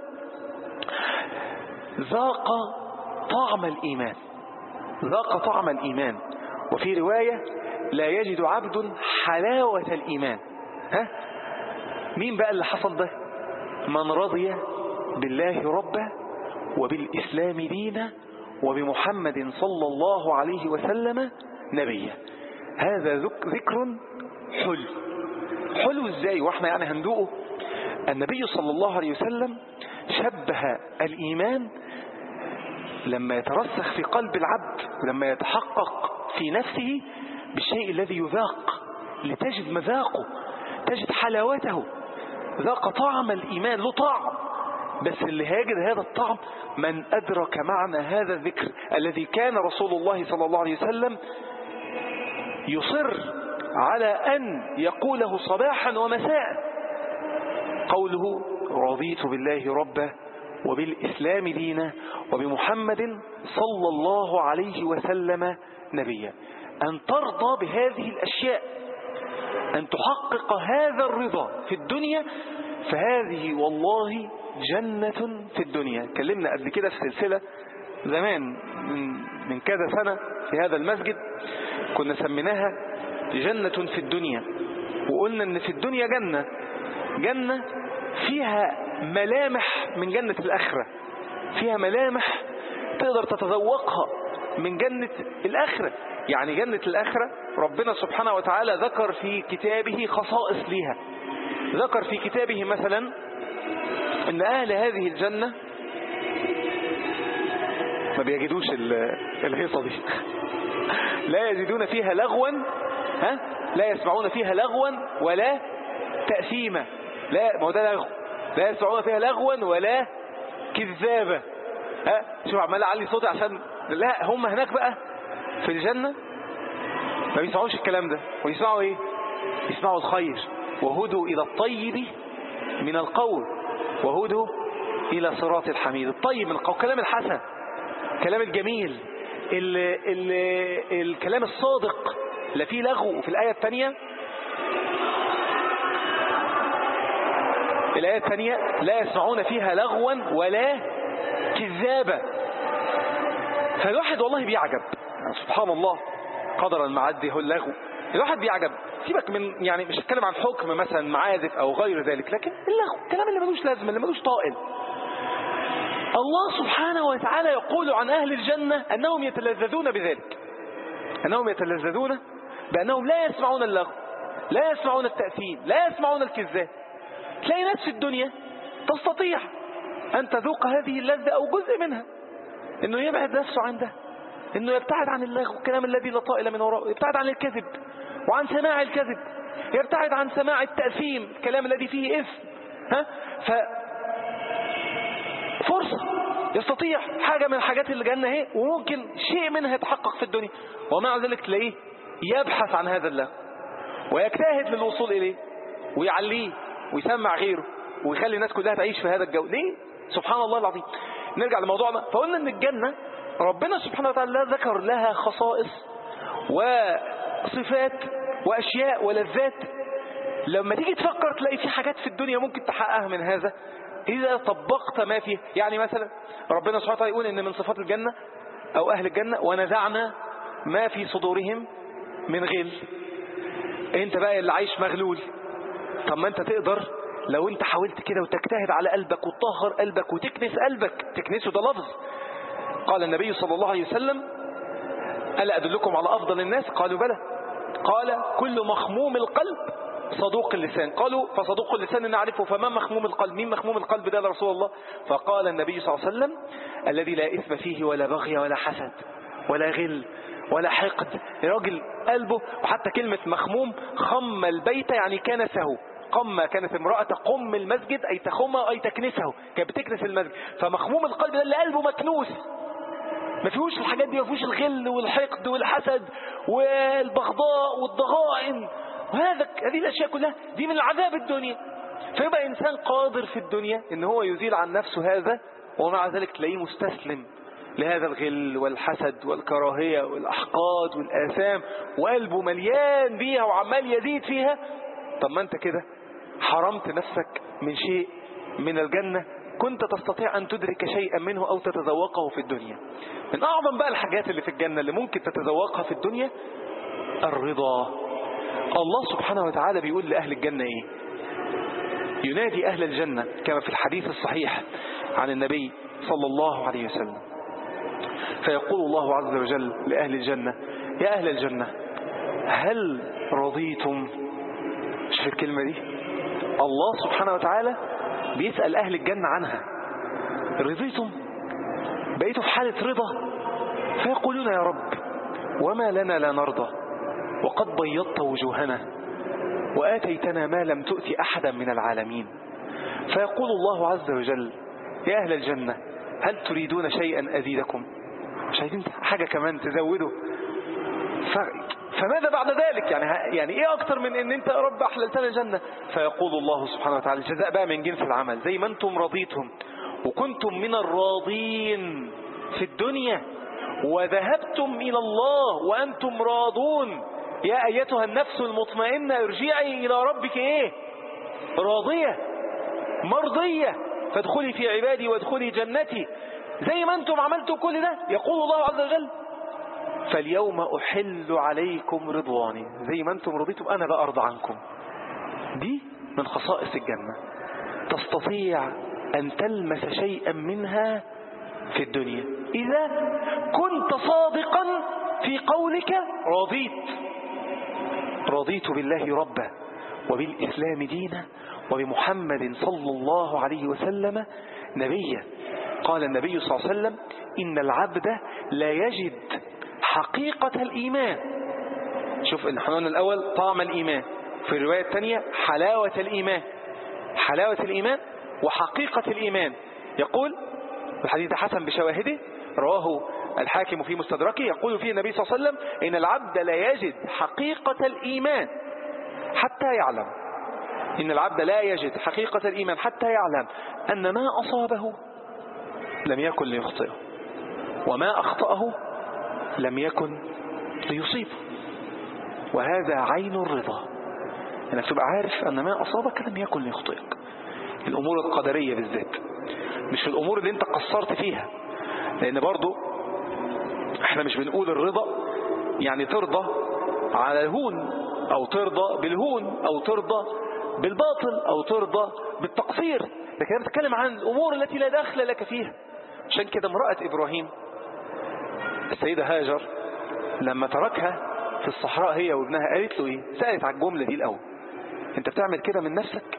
ذاق طعم الإيمان ذاق طعم الإيمان وفي رواية لا يجد عبد حلاوة الإيمان ها مين بقى اللي حصل ده من رضي بالله ربا وبالإسلام دينا وبمحمد صلى الله عليه وسلم نبيا هذا ذكر حلو حلو ازاي واحنا يعني هندوقه النبي صلى الله عليه وسلم شبه الإيمان لما يترسخ في قلب العبد ولما يتحقق في نفسه بالشيء الذي يذاق لتجد مذاقه تجد حلاوته ذاق طعم الإيمان له طعم بس اللي هيجد هذا الطعم من أدرك معنى هذا الذكر الذي كان رسول الله صلى الله عليه وسلم يصر على أن يقوله صباحا ومساء قوله رضيت بالله ربا وبالإسلام دينا وبمحمد صلى الله عليه وسلم نبيا أن ترضى بهذه الأشياء أن تحقق هذا الرضا في الدنيا فهذه والله جنة في الدنيا كلمنا قبل كده في سلسلة زمان من, من كذا سنة في هذا المسجد كنا سميناها جنة في الدنيا وقلنا ان في الدنيا جنة جنة فيها ملامح من جنة الآخرة فيها ملامح تقدر تتذوقها من جنة الآخرة يعني جنة الآخرة ربنا سبحانه وتعالى ذكر في كتابه خصائص ليها ذكر في كتابه مثلا ان اهل هذه الجنة ما بيجدوش الهيصة دي لا يجدون فيها لغوا ها لا يسمعون فيها لغوا ولا تأثيما لا ما هو ده لغو لا يسمعون فيها لغوا ولا كذابة ها شوف عمال اعلي صوتي عشان لا هم هناك بقى في الجنة ما بيسمعوش الكلام ده ويسمعوا ايه يسمعوا الخير وهدوا الى الطيب من القول وهدوا الى صراط الحميد الطيب من القول كلام الحسن كلام الجميل ال ال الكلام الصادق لا فيه لغو في الآية الثانية الآية الثانية لا يسمعون فيها لغوا ولا كذابا فالواحد والله بيعجب سبحان الله قدرا معدي هو اللغو الواحد بيعجب سيبك من يعني مش هتكلم عن حكم مثلا معازف او غير ذلك لكن اللغو الكلام اللي ملوش لازمه اللي ملوش طائل الله سبحانه وتعالى يقول عن أهل الجنة أنهم يتلذذون بذلك أنهم يتلذذون بأنهم لا يسمعون اللغو لا يسمعون التأثيم لا يسمعون الكذاب تلاقي ناس في الدنيا تستطيع أن تذوق هذه اللذة أو جزء منها أنه يبعد نفسه عن ده أنه يبتعد عن اللغو الكلام الذي لا طائل من وراءه يبتعد عن الكذب وعن سماع الكذب يبتعد عن سماع التأثيم الكلام الذي فيه إثم ها ف فرصة يستطيع حاجة من الحاجات اللي جالنا اهي وممكن شيء منها يتحقق في الدنيا ومع ذلك تلاقيه يبحث عن هذا اللغو ويجتهد للوصول إليه ويعليه ويسمع غيره ويخلي الناس كلها تعيش في هذا الجو ليه؟ سبحان الله العظيم نرجع لموضوعنا فقلنا ان الجنة ربنا سبحانه وتعالى ذكر لها خصائص وصفات وأشياء ولذات لما تيجي تفكر تلاقي في حاجات في الدنيا ممكن تحققها من هذا إذا طبقت ما فيه يعني مثلا ربنا سبحانه وتعالى يقول إن من صفات الجنة أو أهل الجنة ونزعنا ما في صدورهم من غل انت بقى اللي عايش مغلول طب ما انت تقدر لو انت حاولت كده وتجتهد على قلبك وتطهر قلبك وتكنس قلبك تكنسه ده لفظ قال النبي صلى الله عليه وسلم ألا أدلكم على أفضل الناس قالوا بلى قال كل مخموم القلب صدوق اللسان قالوا فصدوق اللسان نعرفه فما مخموم القلب مين مخموم القلب ده لرسول الله فقال النبي صلى الله عليه وسلم الذي لا إثم فيه ولا بغي ولا حسد ولا غل ولا حقد راجل قلبه وحتى كلمة مخموم خم البيت يعني كنسه قم كانت امرأة تقم المسجد أي تخمه أي تكنسه كانت بتكنس المسجد فمخموم القلب ده اللي قلبه مكنوس ما فيهوش الحاجات دي ما فيهوش الغل والحقد والحسد والبغضاء والضغائن وهذا هذه الأشياء كلها دي من العذاب الدنيا فيبقى إنسان قادر في الدنيا إن هو يزيل عن نفسه هذا ومع ذلك تلاقيه مستسلم لهذا الغل والحسد والكراهية والأحقاد والآثام وقلبه مليان بيها وعمال يزيد فيها طب ما أنت كده حرمت نفسك من شيء من الجنة كنت تستطيع أن تدرك شيئا منه أو تتذوقه في الدنيا من أعظم بقى الحاجات اللي في الجنة اللي ممكن تتذوقها في الدنيا الرضا الله سبحانه وتعالى بيقول لأهل الجنة إيه ينادي أهل الجنة كما في الحديث الصحيح عن النبي صلى الله عليه وسلم فيقول الله عز وجل لأهل الجنة يا أهل الجنة هل رضيتم شوف الكلمة دي الله سبحانه وتعالى بيسأل أهل الجنة عنها رضيتم بقيتوا في حالة رضا فيقولون يا رب وما لنا لا نرضى وقد بيضت وجوهنا وآتيتنا ما لم تؤت أحدا من العالمين فيقول الله عز وجل يا أهل الجنة هل تريدون شيئا أزيدكم مش عايزين حاجة كمان تزودوا ف... فماذا بعد ذلك يعني يعني ايه اكتر من ان انت يا رب احللتنا الجنة فيقول الله سبحانه وتعالى الجزاء بقى من جنس العمل زي ما انتم رضيتم وكنتم من الراضين في الدنيا وذهبتم الى الله وانتم راضون يا ايتها النفس المطمئنة ارجعي الى ربك ايه راضية مرضية فادخلي في عبادي وادخلي جنتي زي ما انتم عملتوا كل ده يقول الله عز وجل فاليوم أحل عليكم رضواني زي ما أنتم رضيتم أنا بقى أرضى عنكم دي من خصائص الجنة تستطيع أن تلمس شيئا منها في الدنيا إذا كنت صادقا في قولك رضيت رضيت بالله ربا وبالإسلام دينا وبمحمد صلى الله عليه وسلم نبيا قال النبي صلى الله عليه وسلم إن العبد لا يجد حقيقة الإيمان شوف احنا قلنا الأول طعم الإيمان في الرواية الثانية حلاوة الإيمان حلاوة الإيمان وحقيقة الإيمان يقول الحديث حسن بشواهده رواه الحاكم في مستدركه يقول فيه النبي صلى الله عليه وسلم إن العبد لا يجد حقيقة الإيمان حتى يعلم إن العبد لا يجد حقيقة الإيمان حتى يعلم أن ما أصابه لم يكن ليخطئه وما أخطأه لم يكن ليصيبه وهذا عين الرضا انك تبقى عارف ان ما اصابك لم يكن ليخطئك الامور القدرية بالذات مش الامور اللي انت قصرت فيها لان برضو احنا مش بنقول الرضا يعني ترضى على الهون او ترضى بالهون او ترضى بالباطل او ترضى بالتقصير لكن انا بتكلم عن الامور التي لا دخل لك فيها عشان كده امرأة ابراهيم السيدة هاجر لما تركها في الصحراء هي وابنها قالت له ايه سألت على الجملة دي الاول انت بتعمل كده من نفسك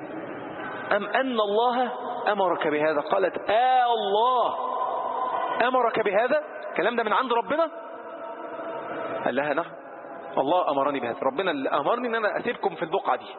ام ان الله امرك بهذا قالت آه الله امرك بهذا الكلام ده من عند ربنا قال لها نعم الله امرني بهذا ربنا اللي امرني ان انا اسيبكم في البقعة دي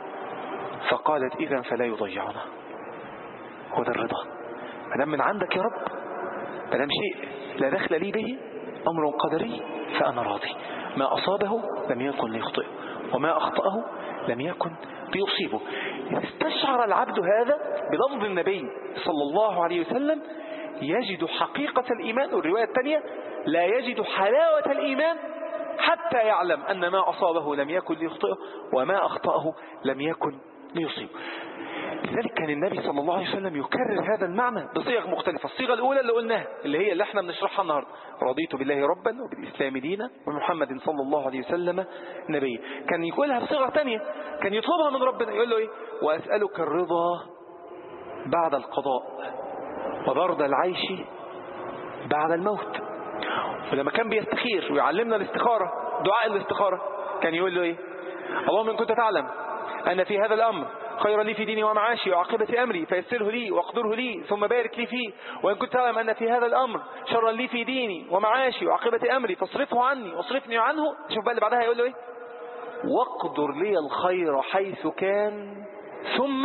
فقالت اذا فلا يضيعنا هو ده الرضا ما دام من عندك يا رب ما دام شيء لا دخل لي به أمر قدري فأنا راضي ما أصابه لم يكن ليخطئه وما أخطأه لم يكن ليصيبه استشعر العبد هذا بلفظ النبي صلى الله عليه وسلم يجد حقيقة الإيمان والرواية الثانية لا يجد حلاوة الإيمان حتى يعلم أن ما أصابه لم يكن ليخطئه وما أخطأه لم يكن ليصيبه لذلك كان النبي صلى الله عليه وسلم يكرر هذا المعنى بصيغ مختلفة الصيغة الأولى اللي قلناها اللي هي اللي احنا بنشرحها النهاردة رضيت بالله ربا وبالإسلام دينا ومحمد صلى الله عليه وسلم نبيا كان يقولها بصيغة تانية كان يطلبها من ربنا يقول له ايه وأسألك الرضا بعد القضاء وبرد العيش بعد الموت ولما كان بيستخير ويعلمنا الاستخارة دعاء الاستخارة كان يقول له ايه اللهم إن كنت تعلم أن في هذا الأمر خيرا لي في ديني ومعاشي وعاقبة أمري فيسره لي واقدره لي ثم بارك لي فيه وإن كنت تعلم أن في هذا الأمر شرا لي في ديني ومعاشي وعاقبة أمري فاصرفه عني واصرفني عنه شوف بقى اللي بعدها يقول له إيه واقدر لي الخير حيث كان ثم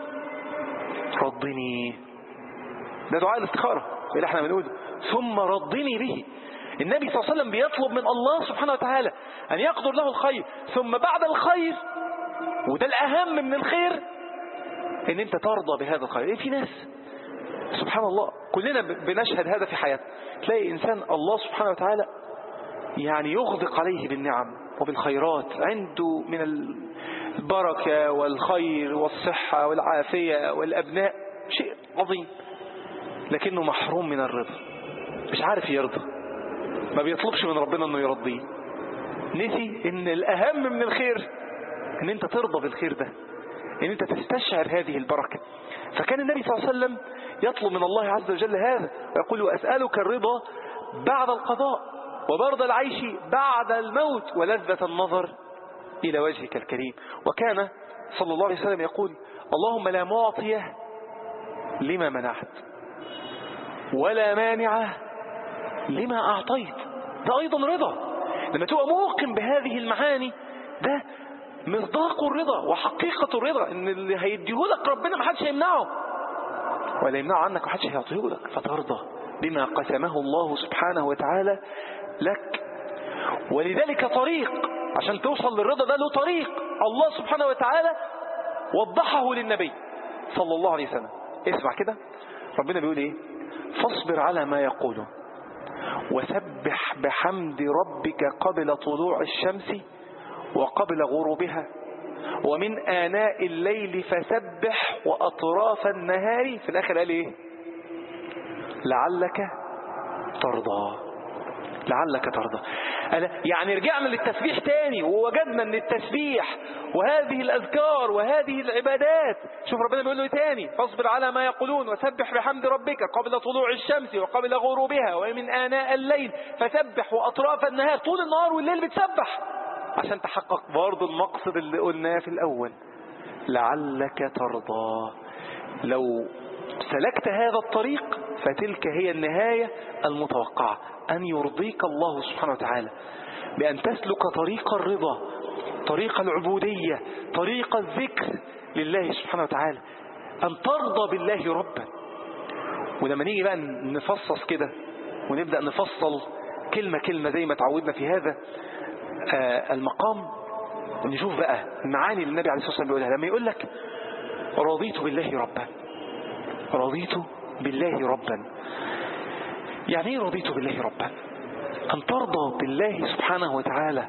ردني ده دعاء الاستخارة اللي احنا بنقوله ثم ردني به النبي صلى الله عليه وسلم بيطلب من الله سبحانه وتعالى أن يقدر له الخير ثم بعد الخير وده الأهم من الخير ان انت ترضى بهذا الخير إيه في ناس سبحان الله كلنا بنشهد هذا في حياتنا تلاقي إنسان الله سبحانه وتعالى يعني يغدق عليه بالنعم وبالخيرات عنده من البركة والخير والصحة والعافية والأبناء شيء عظيم لكنه محروم من الرضا مش عارف يرضى ما بيطلبش من ربنا انه يرضيه نسي ان الأهم من الخير ان انت ترضى بالخير ده ان انت تستشعر هذه البركة فكان النبي صلى الله عليه وسلم يطلب من الله عز وجل هذا ويقول وأسألك الرضا بعد القضاء وبرد العيش بعد الموت ولذة النظر إلى وجهك الكريم وكان صلى الله عليه وسلم يقول اللهم لا معطي لما منعت ولا مانع لما أعطيت ده أيضا رضا لما تبقى موقن بهذه المعاني ده مصداق الرضا وحقيقة الرضا ان اللي هيديهولك ربنا ما حدش هيمنعه ولا يمنعه عنك ما حدش هيعطيهولك فترضى بما قسمه الله سبحانه وتعالى لك ولذلك طريق عشان توصل للرضا ده له طريق الله سبحانه وتعالى وضحه للنبي صلى الله عليه وسلم اسمع كده ربنا بيقول ايه فاصبر على ما يقولون وسبح بحمد ربك قبل طلوع الشمس وقبل غروبها ومن آناء الليل فسبح وأطراف النهار في الآخر قال إيه لعلك ترضى لعلك ترضى أنا يعني رجعنا للتسبيح تاني ووجدنا ان التسبيح وهذه الأذكار وهذه العبادات شوف ربنا بيقول له تاني فاصبر على ما يقولون وسبح بحمد ربك قبل طلوع الشمس وقبل غروبها ومن آناء الليل فسبح وأطراف النهار طول النهار والليل بتسبح عشان تحقق برضه المقصد اللي قلناه في الأول لعلك ترضى لو سلكت هذا الطريق فتلك هي النهاية المتوقعة أن يرضيك الله سبحانه وتعالى بأن تسلك طريق الرضا طريق العبودية طريق الذكر لله سبحانه وتعالى أن ترضى بالله ربا ولما نيجي بقى نفصص كده ونبدأ نفصل كلمة كلمة زي ما تعودنا في هذا آه المقام نشوف بقى المعاني اللي النبي عليه الصلاة والسلام بيقولها لما يقول لك رضيت بالله ربا رضيت بالله ربا يعني ايه رضيت بالله ربا أن ترضى بالله سبحانه وتعالى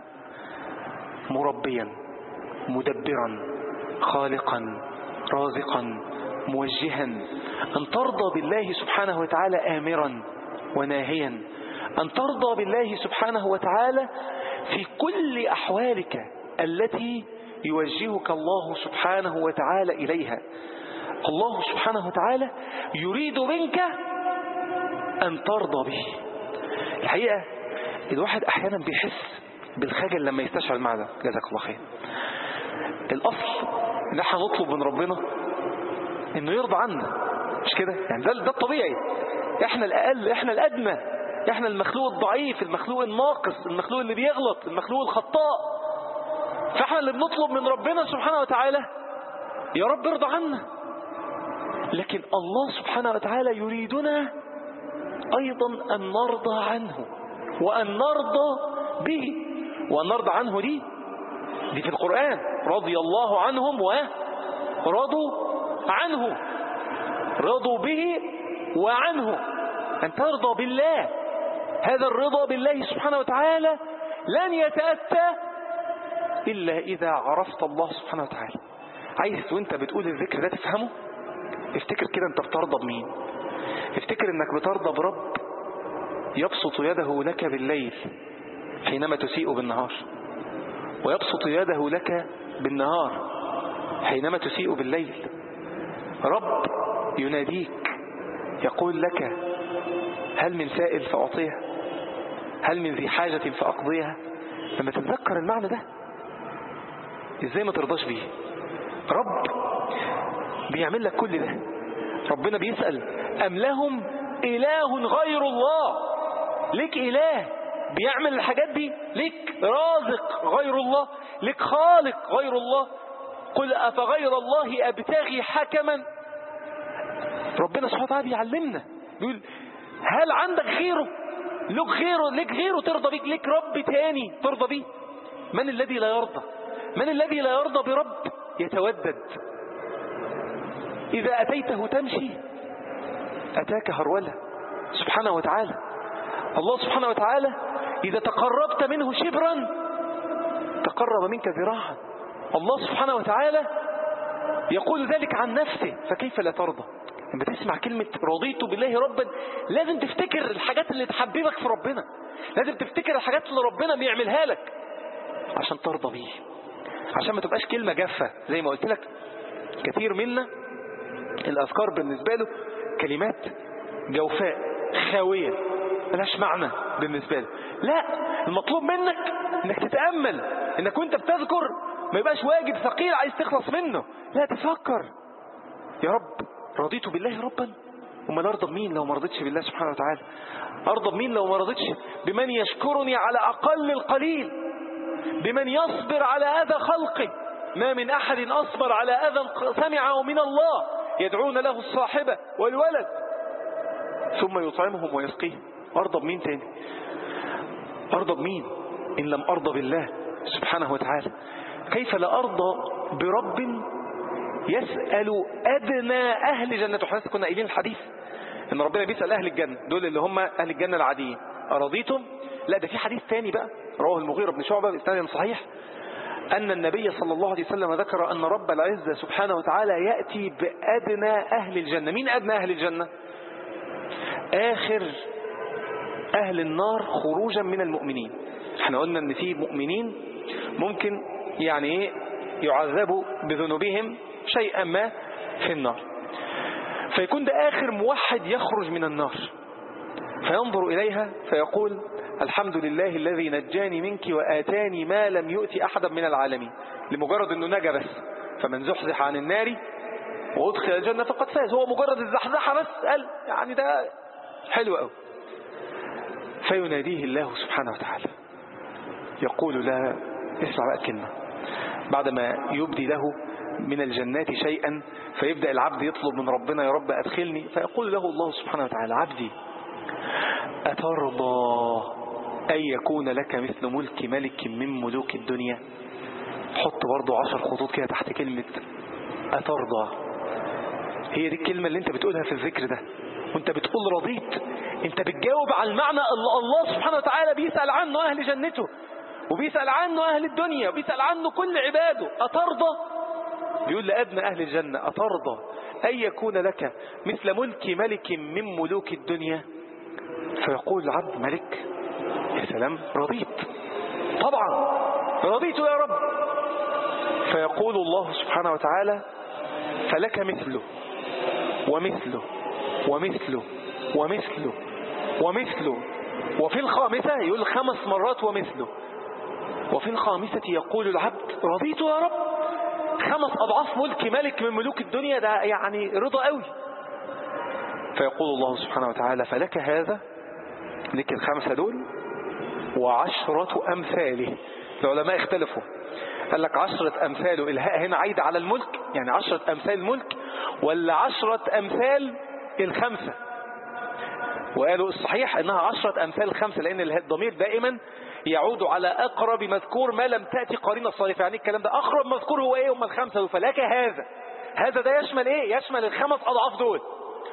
مربيا مدبرا خالقا رازقا موجها أن ترضى بالله سبحانه وتعالى آمرا وناهيا أن ترضى بالله سبحانه وتعالى في كل أحوالك التي يوجهك الله سبحانه وتعالى إليها الله سبحانه وتعالى يريد منك أن ترضى به الحقيقة الواحد أحيانا بيحس بالخجل لما يستشعر المعنى جزاك الله خير الأصل ان احنا نطلب من ربنا انه يرضى عنا مش كده يعني ده, ده الطبيعي احنا الأقل احنا الأدنى احنا المخلوق الضعيف المخلوق الناقص المخلوق اللي بيغلط المخلوق الخطاء فاحنا اللي بنطلب من ربنا سبحانه وتعالى يا رب ارضى عنا لكن الله سبحانه وتعالى يريدنا أيضا أن نرضى عنه وأن نرضى به وأن نرضى عنه دي دي في القرآن رضي الله عنهم ورضوا عنه رضوا به وعنه أن ترضى بالله هذا الرضا بالله سبحانه وتعالى لن يتأتى إلا إذا عرفت الله سبحانه وتعالى عايز وانت بتقول الذكر ده تفهمه افتكر كده انت بترضى بمين افتكر انك بترضى برب يبسط يده لك بالليل حينما تسيء بالنهار ويبسط يده لك بالنهار حينما تسيء بالليل رب يناديك يقول لك هل من سائل فأعطيه هل من ذي حاجة فأقضيها لما تتذكر المعنى ده ازاي ما ترضاش بيه رب بيعمل لك كل ده ربنا بيسأل أم لهم إله غير الله ليك إله بيعمل الحاجات دي ليك رازق غير الله ليك خالق غير الله قل أفغير الله أبتغي حكما ربنا سبحانه وتعالى بيعلمنا بيقول هل عندك غيره لك غيره لك غيره ترضى بيك لك رب تاني ترضى بيه من الذي لا يرضى من الذي لا يرضى برب يتودد إذا أتيته تمشي أتاك هرولة سبحانه وتعالى الله سبحانه وتعالى إذا تقربت منه شبرا تقرب منك ذراعا الله سبحانه وتعالى يقول ذلك عن نفسه فكيف لا ترضى لما تسمع كلمة رضيت بالله ربا لازم تفتكر الحاجات اللي تحببك في ربنا لازم تفتكر الحاجات اللي ربنا بيعملها لك عشان ترضى بيه عشان ما تبقاش كلمة جافة زي ما قلت لك كثير منا الأذكار بالنسبة له كلمات جوفاء خاوية ملهاش معنى بالنسبة له لا المطلوب منك انك تتأمل انك وانت بتذكر ما يبقاش واجب ثقيل عايز تخلص منه لا تفكر يا رب رضيت بالله ربا وما ارضى بمين لو ما رضيتش بالله سبحانه وتعالى ارضى بمين لو ما رضيتش بمن يشكرني على اقل القليل بمن يصبر على اذى خلقه ما من احد اصبر على اذى سمعه من الله يدعون له الصاحبة والولد ثم يطعمهم ويسقيهم ارضى بمين تاني ارضى بمين ان لم ارضى بالله سبحانه وتعالى كيف لا ارضى برب يسأل أدنى أهل جنة احنا لسه كنا قايلين الحديث إن ربنا بيسأل أهل الجنة دول اللي هم أهل الجنة العاديين أرضيتم لا ده في حديث ثاني بقى رواه المغيرة بن شعبة بإسناد صحيح أن النبي صلى الله عليه وسلم ذكر أن رب العزة سبحانه وتعالى يأتي بأدنى أهل الجنة مين أدنى أهل الجنة آخر أهل النار خروجا من المؤمنين احنا قلنا أن في مؤمنين ممكن يعني ايه يعذبوا بذنوبهم شيئا ما في النار فيكون ده آخر موحد يخرج من النار فينظر إليها فيقول الحمد لله الذي نجاني منك وآتاني ما لم يؤتي أحدا من العالمين لمجرد أنه نجا بس فمن زحزح عن النار وادخل الجنة فقد فاز هو مجرد الزحزحة بس قال يعني ده حلو قوي فيناديه الله سبحانه وتعالى يقول لا اسمع بقى كلمة بعدما يبدي له من الجنات شيئا فيبدأ العبد يطلب من ربنا يا رب أدخلني فيقول له الله سبحانه وتعالى عبدي أترضى أن يكون لك مثل ملك ملك من ملوك الدنيا حط برضو عشر خطوط كده تحت كلمة أترضى هي دي الكلمة اللي انت بتقولها في الذكر ده وانت بتقول رضيت انت بتجاوب على المعنى اللي الله سبحانه وتعالى بيسأل عنه أهل جنته وبيسأل عنه أهل الدنيا وبيسأل عنه كل عباده أترضى بيقول لأدنى أهل الجنة أترضى أن يكون لك مثل ملك ملك من ملوك الدنيا فيقول العبد ملك يا سلام رضيت طبعا رضيت يا رب فيقول الله سبحانه وتعالى فلك مثله ومثله ومثله ومثله ومثله وفي الخامسة يقول خمس مرات ومثله وفي الخامسة يقول العبد رضيت يا رب خمس أضعاف ملك ملك من ملوك الدنيا ده يعني رضا قوي فيقول الله سبحانه وتعالى فلك هذا لك الخمسة دول وعشرة أمثاله العلماء اختلفوا قال لك عشرة أمثاله الهاء هنا عايدة على الملك يعني عشرة أمثال الملك ولا عشرة أمثال الخمسة وقالوا الصحيح انها عشرة امثال الخمسة لان الضمير دائما يعود على اقرب مذكور ما لم تأتي قرينة صريفة يعني الكلام ده اقرب مذكور هو ايه هم الخمسة فلك هذا هذا ده يشمل ايه يشمل الخمس اضعاف دول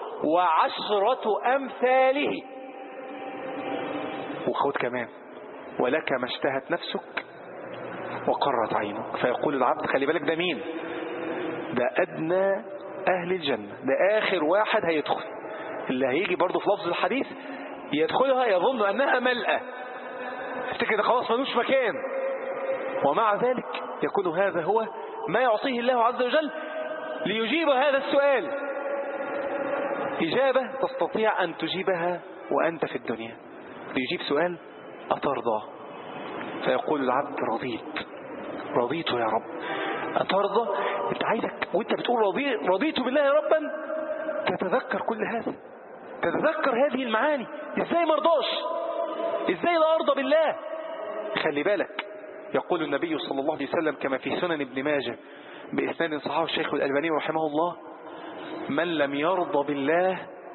وعشرة امثاله وخد كمان ولك ما اشتهت نفسك وقرت عينك فيقول العبد خلي بالك ده مين ده أدنى أهل الجنة ده آخر واحد هيدخل اللي هيجي برضه في لفظ الحديث يدخلها يظن أنها ملأة افتكر ده خلاص ملوش مكان ومع ذلك يكون هذا هو ما يعطيه الله عز وجل ليجيب هذا السؤال إجابة تستطيع أن تجيبها وأنت في الدنيا ليجيب سؤال أترضى فيقول العبد رضيت رضيت يا رب أترضى أنت عايزك وأنت بتقول رضي رضيت بالله ربا تتذكر كل هذا تتذكر هذه المعاني إزاي مرضاش إزاي لا أرضى بالله خلي بالك يقول النبي صلى الله عليه وسلم كما في سنن ابن ماجه بإسناد صحابه الشيخ الألباني رحمه الله من لم يرضى بالله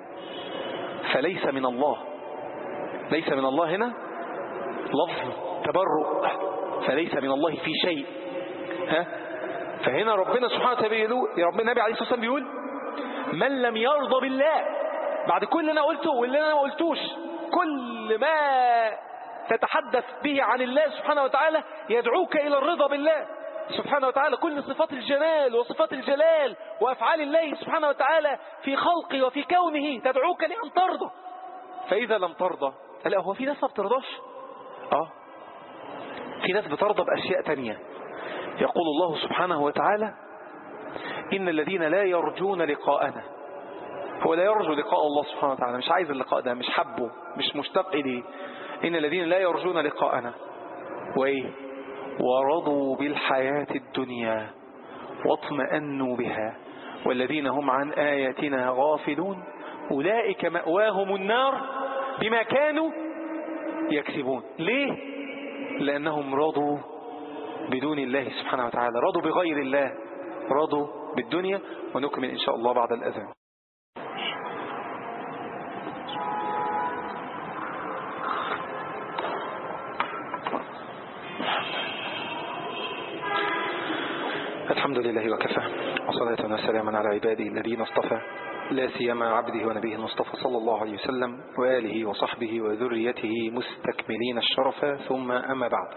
فليس من الله ليس من الله هنا لفظ تبرؤ فليس من الله في شيء ها فهنا ربنا سبحانه وتعالى بيقول يا ربنا النبي عليه الصلاة والسلام بيقول من لم يرضى بالله بعد كل اللي انا قلته واللي انا ما قلتوش كل ما تتحدث به عن الله سبحانه وتعالى يدعوك إلى الرضا بالله سبحانه وتعالى كل صفات الجلال وصفات الجلال وأفعال الله سبحانه وتعالى في خلقه وفي كونه تدعوك لأن ترضى فإذا لم ترضى لا هو في ناس ما بترضاش آه في ناس بترضى بأشياء تانية يقول الله سبحانه وتعالى إن الذين لا يرجون لقاءنا هو لا يرجو لقاء الله سبحانه وتعالى مش عايز اللقاء ده مش حبه مش مشتاق إليه إن الذين لا يرجون لقاءنا وإيه ورضوا بالحياة الدنيا واطمأنوا بها والذين هم عن آياتنا غافلون أولئك مأواهم النار بما كانوا يكسبون ليه لأنهم رضوا بدون الله سبحانه وتعالى رضوا بغير الله رضوا بالدنيا ونكمل إن شاء الله بعد الأذان الحمد لله وكفى وصلاة وسلاما على عباده الذين اصطفى لا سيما عبده ونبيه المصطفى صلى الله عليه وسلم وآله وصحبه وذريته مستكملين الشرف ثم أما بعد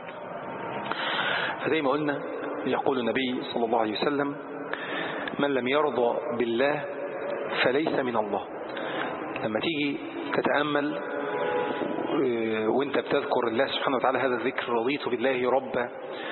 فزي ما قلنا يقول النبي صلى الله عليه وسلم من لم يرضى بالله فليس من الله لما تيجي تتأمل وانت بتذكر الله سبحانه وتعالى هذا الذكر رضيت بالله ربا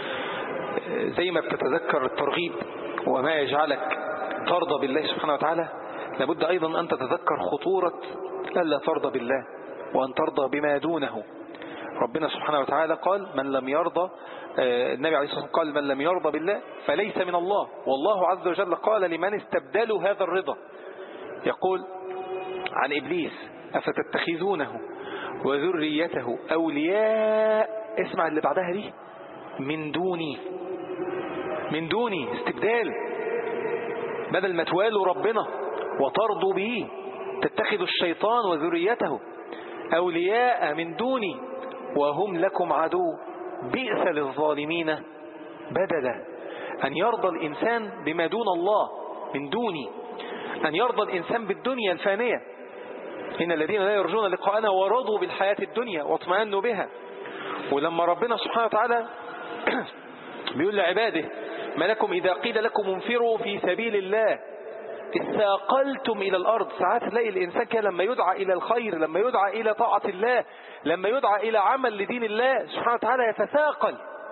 زي ما بتتذكر الترغيب وما يجعلك ترضى بالله سبحانه وتعالى لابد أيضا أن تتذكر خطورة ألا ترضى بالله وأن ترضى بما دونه ربنا سبحانه وتعالى قال من لم يرضى النبي عليه الصلاة والسلام قال من لم يرضى بالله فليس من الله والله عز وجل قال لمن استبدلوا هذا الرضا يقول عن إبليس أفتتخذونه وذريته أولياء اسمع اللي بعدها دي من دوني من دوني استبدال بدل ما توالوا ربنا وترضوا به تتخذوا الشيطان وذريته أولياء من دوني وهم لكم عدو بئس للظالمين بدلا أن يرضى الإنسان بما دون الله من دوني أن يرضى الإنسان بالدنيا الفانية إن الذين لا يرجون لقاءنا ورضوا بالحياة الدنيا واطمأنوا بها ولما ربنا سبحانه وتعالى بيقول لعباده ما لكم إذا قيل لكم انفروا في سبيل الله اثاقلتم إلى الأرض ساعات تلاقي الإنسان كده لما يدعى إلى الخير لما يدعى إلى طاعة الله لما يدعى إلى عمل لدين الله سبحانه وتعالى يتثاقل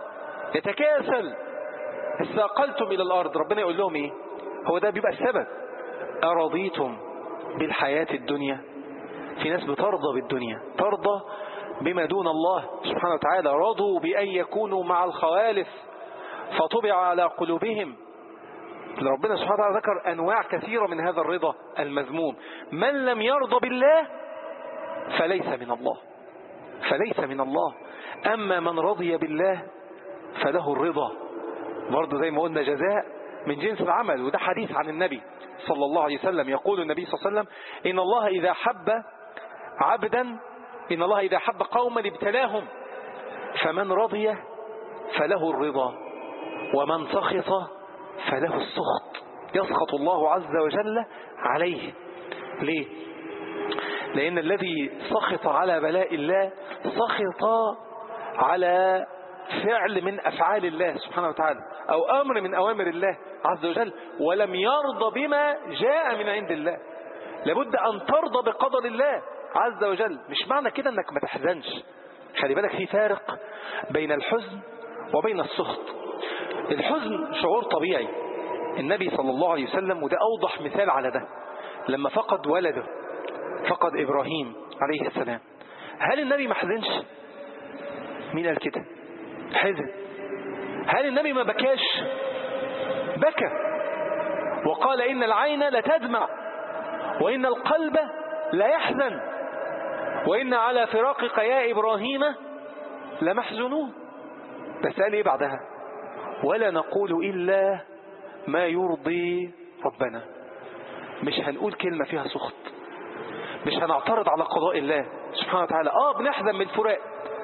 يتكاسل اثاقلتم إلى الأرض ربنا يقول لهم إيه هو ده بيبقى السبب أرضيتم بالحياة الدنيا في ناس بترضى بالدنيا ترضى بما دون الله سبحانه وتعالى رضوا بأن يكونوا مع الخوالف فطبع على قلوبهم ربنا سبحانه وتعالى ذكر أنواع كثيرة من هذا الرضا المذموم من لم يرضى بالله فليس من الله فليس من الله أما من رضي بالله فله الرضا برضه زي ما قلنا جزاء من جنس العمل وده حديث عن النبي صلى الله عليه وسلم يقول النبي صلى الله عليه وسلم إن الله إذا حب عبدا إن الله إذا حب قوما ابتلاهم فمن رضي فله الرضا ومن سخط فله السخط يسخط الله عز وجل عليه ليه لأن الذي سخط على بلاء الله سخط على فعل من أفعال الله سبحانه وتعالى أو أمر من أوامر الله عز وجل ولم يرضى بما جاء من عند الله لابد أن ترضى بقدر الله عز وجل مش معنى كده أنك ما تحزنش خلي بالك في فارق بين الحزن وبين السخط الحزن شعور طبيعي النبي صلى الله عليه وسلم وده أوضح مثال على ده لما فقد ولده فقد إبراهيم عليه السلام هل النبي ما حزنش مين قال كده حزن هل النبي ما بكاش بكى وقال إن العين لتدمع وإن القلب لا يحزن وإن على فراقك يا إبراهيم لمحزنون بس قال إيه بعدها ولا نقول إلا ما يرضي ربنا مش هنقول كلمة فيها سخط مش هنعترض على قضاء الله سبحانه وتعالى آه بنحزن من الفراق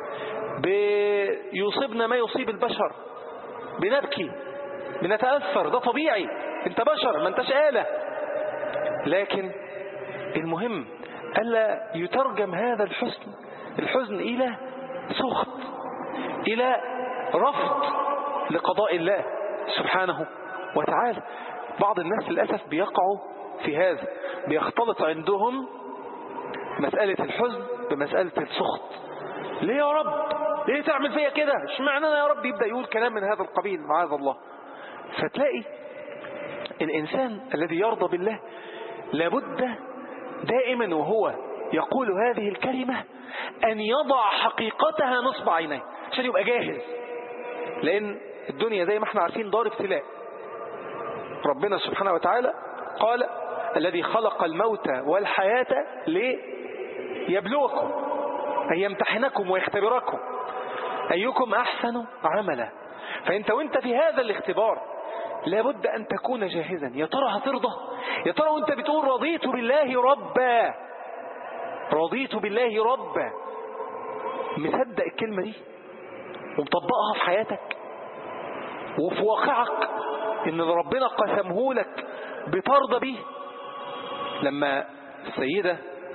بيصيبنا ما يصيب البشر بنبكي بنتأثر ده طبيعي انت بشر ما انتش آلة لكن المهم ألا يترجم هذا الحزن الحزن إلى سخط إلى رفض لقضاء الله سبحانه وتعالى بعض الناس للأسف بيقعوا في هذا بيختلط عندهم مسألة الحزن بمسألة السخط ليه يا رب ليه تعمل فيا كده اشمعنى انا يا رب يبدأ يقول كلام من هذا القبيل معاذ الله فتلاقي الإنسان الذي يرضى بالله لابد دائما وهو يقول هذه الكلمة أن يضع حقيقتها نصب عينيه عشان يبقى جاهز لأن الدنيا زي ما احنا عارفين دار ابتلاء ربنا سبحانه وتعالى قال الذي خلق الموت والحياة ليبلوكم أن يمتحنكم ويختبركم أيكم أحسن عملا فأنت وانت في هذا الاختبار لابد أن تكون جاهزا يا ترى هترضى يا ترى وانت بتقول رضيت بالله ربا رضيت بالله ربا مصدق الكلمة دي ومطبقها في حياتك وفي واقعك ان ربنا قسمه لك بترضى به لما السيدة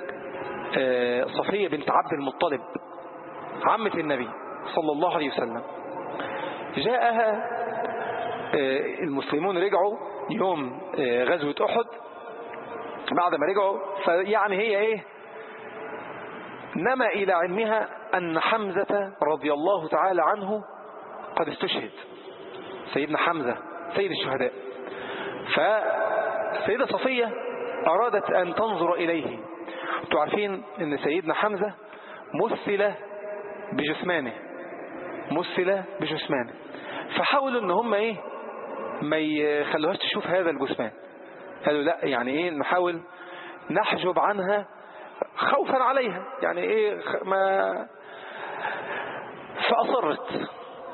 صفية بنت عبد المطلب عمة النبي صلى الله عليه وسلم جاءها المسلمون رجعوا يوم غزوة أحد بعد ما رجعوا فيعني هي ايه نما إلى علمها أن حمزة رضي الله تعالى عنه قد استشهد سيدنا حمزة سيد الشهداء فالسيدة صفية أرادت أن تنظر إليه انتوا عارفين أن سيدنا حمزة مثل بجثمانه مثل بجثمانه فحاولوا أن هم إيه ما يخلوهاش تشوف هذا الجثمان قالوا لا يعني إيه نحاول نحجب عنها خوفا عليها يعني إيه ما فأصرت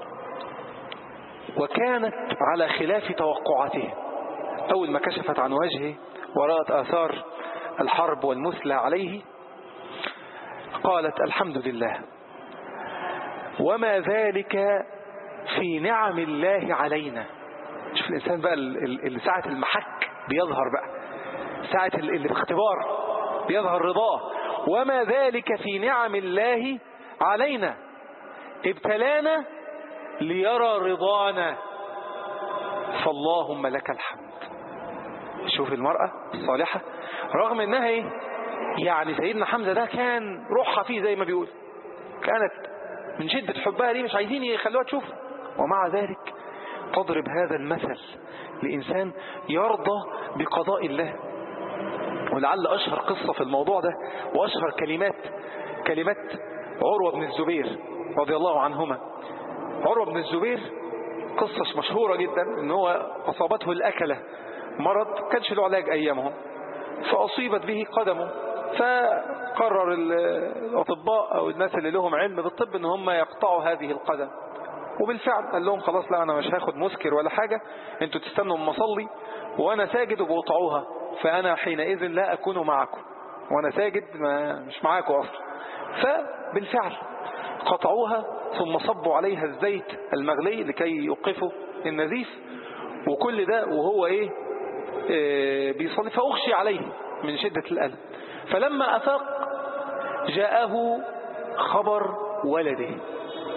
وكانت على خلاف توقعاته أول ما كشفت عن وجهه ورأت آثار الحرب والمثلى عليه قالت الحمد لله وما ذلك في نعم الله علينا شوف الإنسان بقى اللي ساعة المحك بيظهر بقى ساعة الاختبار بيظهر رضاه وما ذلك في نعم الله علينا ابتلانا ليرى رضانا فاللهم لك الحمد شوف المرأة الصالحة رغم انها ايه يعني سيدنا حمزة ده كان روحها فيه زي ما بيقول كانت من شدة حبها ليه مش عايزين يخلوها تشوف ومع ذلك تضرب هذا المثل لإنسان يرضى بقضاء الله ولعل أشهر قصة في الموضوع ده وأشهر كلمات كلمات عروة بن الزبير رضي الله عنهما عروة بن الزبير قصة مشهورة جدا ان هو أصابته الأكلة مرض كانش له علاج أيامهم فأصيبت به قدمه فقرر الأطباء أو الناس اللي لهم علم بالطب ان هم يقطعوا هذه القدم وبالفعل قال لهم خلاص لا أنا مش هاخد مسكر ولا حاجة انتوا تستنوا اما اصلي وأنا ساجد وبقطعوها فأنا حينئذ لا أكون معكم وأنا ساجد ما مش معاكم أصلا فبالفعل قطعوها ثم صبوا عليها الزيت المغلي لكي يوقفوا النزيف وكل ده وهو ايه, إيه بيصلي فأغشي عليه من شدة الألم فلما أفاق جاءه خبر ولده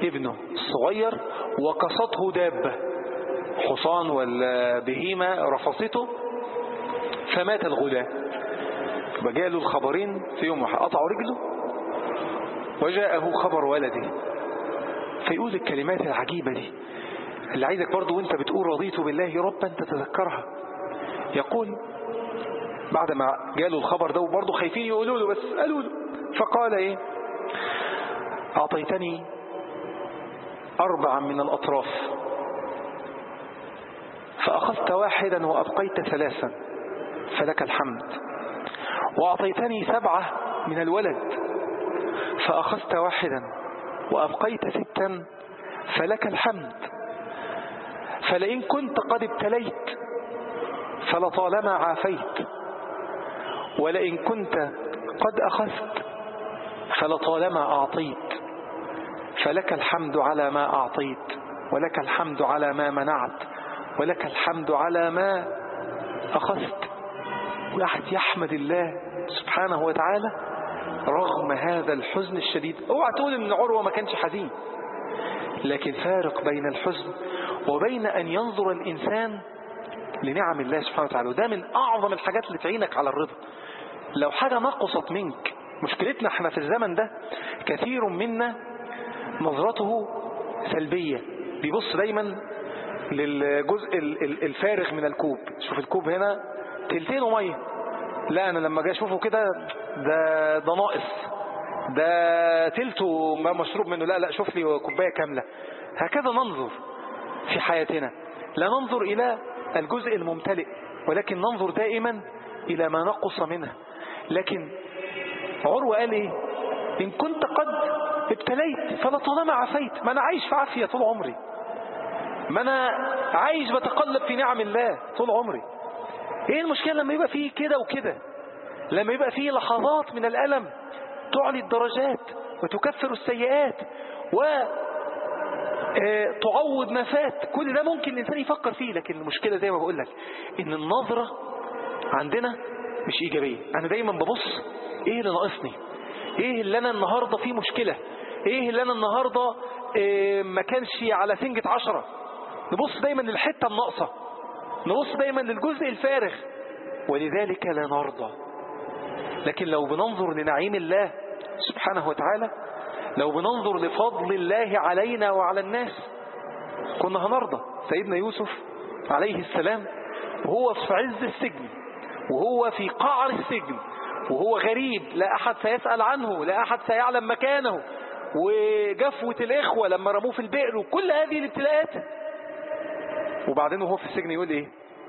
ابنه الصغير وقصته دابة حصان ولا بهيمة رفصته فمات الغلام وجاء له الخبرين في يوم واحد قطعوا رجله وجاءه خبر ولده فيقول الكلمات العجيبة دي اللي عايزك برضو وانت بتقول رضيت بالله ربا تتذكرها يقول بعد ما جاله الخبر ده وبرضه خايفين يقولوا له بس قالوا له فقال ايه أعطيتني أربعا من الأطراف فأخذت واحدا وأبقيت ثلاثا فلك الحمد وأعطيتني سبعة من الولد فأخذت واحدا وأبقيت ستا فلك الحمد فلئن كنت قد ابتليت فلطالما عافيت ولئن كنت قد أخذت فلطالما أعطيت فلك الحمد على ما أعطيت ولك الحمد على ما منعت ولك الحمد على ما أخذت وقعد يحمد الله سبحانه وتعالى رغم هذا الحزن الشديد اوعى تقول ان عروة ما كانش حزين لكن فارق بين الحزن وبين أن ينظر الإنسان لنعم الله سبحانه وتعالى وده من أعظم الحاجات اللي تعينك على الرضا لو حاجة نقصت منك مشكلتنا احنا في الزمن ده كثير منا نظرته سلبية بيبص دايما للجزء الفارغ من الكوب شوف الكوب هنا تلتين مية لا انا لما جاي اشوفه كده ده ده ناقص ده تلته ما مشروب منه لا لا شوف لي كوباية كاملة هكذا ننظر في حياتنا لا ننظر إلى الجزء الممتلئ ولكن ننظر دائما إلى ما نقص منه لكن عروة قال إيه إن كنت قد ابتليت فلطالما عافيت ما أنا عايش في عافية طول عمري ما أنا عايش بتقلب في نعم الله طول عمري إيه المشكلة لما يبقى فيه كده وكده لما يبقى فيه لحظات من الألم تعلي الدرجات وتكفر السيئات و تعوض ما فات كل ده ممكن الإنسان يفكر فيه لكن المشكلة زي ما بقول لك إن النظرة عندنا مش إيجابية أنا دايما ببص إيه اللي ناقصني إيه اللي أنا النهاردة فيه مشكلة إيه اللي أنا النهاردة إيه ما كانش على سنجة عشرة نبص دايما للحتة الناقصة نبص دايما للجزء الفارغ ولذلك لا نرضى لكن لو بننظر لنعيم الله سبحانه وتعالى لو بننظر لفضل الله علينا وعلى الناس كنا هنرضى سيدنا يوسف عليه السلام وهو في عز السجن وهو في قعر السجن وهو غريب لا أحد سيسأل عنه لا أحد سيعلم مكانه وجفوة الإخوة لما رموه في البئر وكل هذه الابتلاءات وبعدين وهو في السجن يقول إيه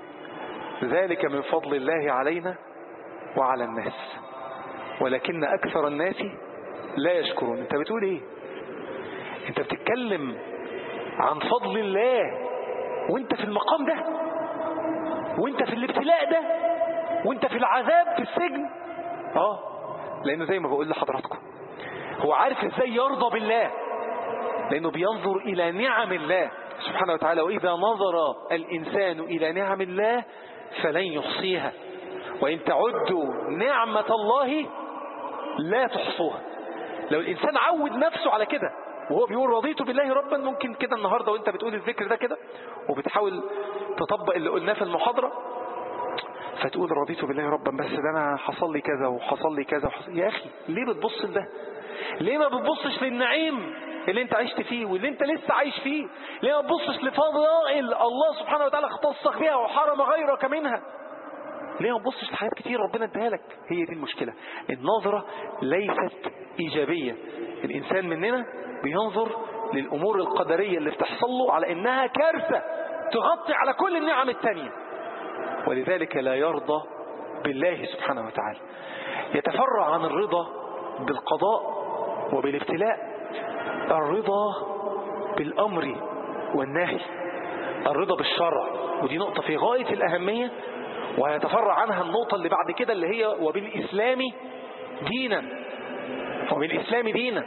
ذلك من فضل الله علينا وعلى الناس ولكن أكثر الناس لا يشكرون انت بتقول ايه انت بتتكلم عن فضل الله وانت في المقام ده وانت في الابتلاء ده وانت في العذاب في السجن اه لانه زي ما بقول لحضراتكم هو عارف ازاي يرضى بالله لانه بينظر الى نعم الله سبحانه وتعالى واذا نظر الانسان الى نعم الله فلن يحصيها وان تعدوا نعمة الله لا تحصوها لو الإنسان عود نفسه على كده وهو بيقول رضيت بالله ربا ممكن كده النهاردة وانت بتقول الذكر ده كده وبتحاول تطبق اللي قلناه في المحاضرة فتقول رضيت بالله ربا بس ده انا حصل لي كذا وحصل لي كذا وحصل يا اخي ليه بتبص لده ليه ما بتبصش للنعيم اللي انت عشت فيه واللي انت لسه عايش فيه ليه ما بتبصش لفضائل الله سبحانه وتعالى اختصك بها وحرم غيرك منها ليه ما تبصش لحاجات كتير ربنا اداها لك هي دي المشكلة النظرة ليست إيجابية الإنسان مننا بينظر للأمور القدرية اللي بتحصل له على إنها كارثة تغطي على كل النعم التانية ولذلك لا يرضى بالله سبحانه وتعالى يتفرع عن الرضا بالقضاء وبالابتلاء الرضا بالأمر والنهي الرضا بالشرع ودي نقطة في غاية الأهمية ويتفرع عنها النقطة اللي بعد كده اللي هي وبالإسلام دينا وبالإسلام دينا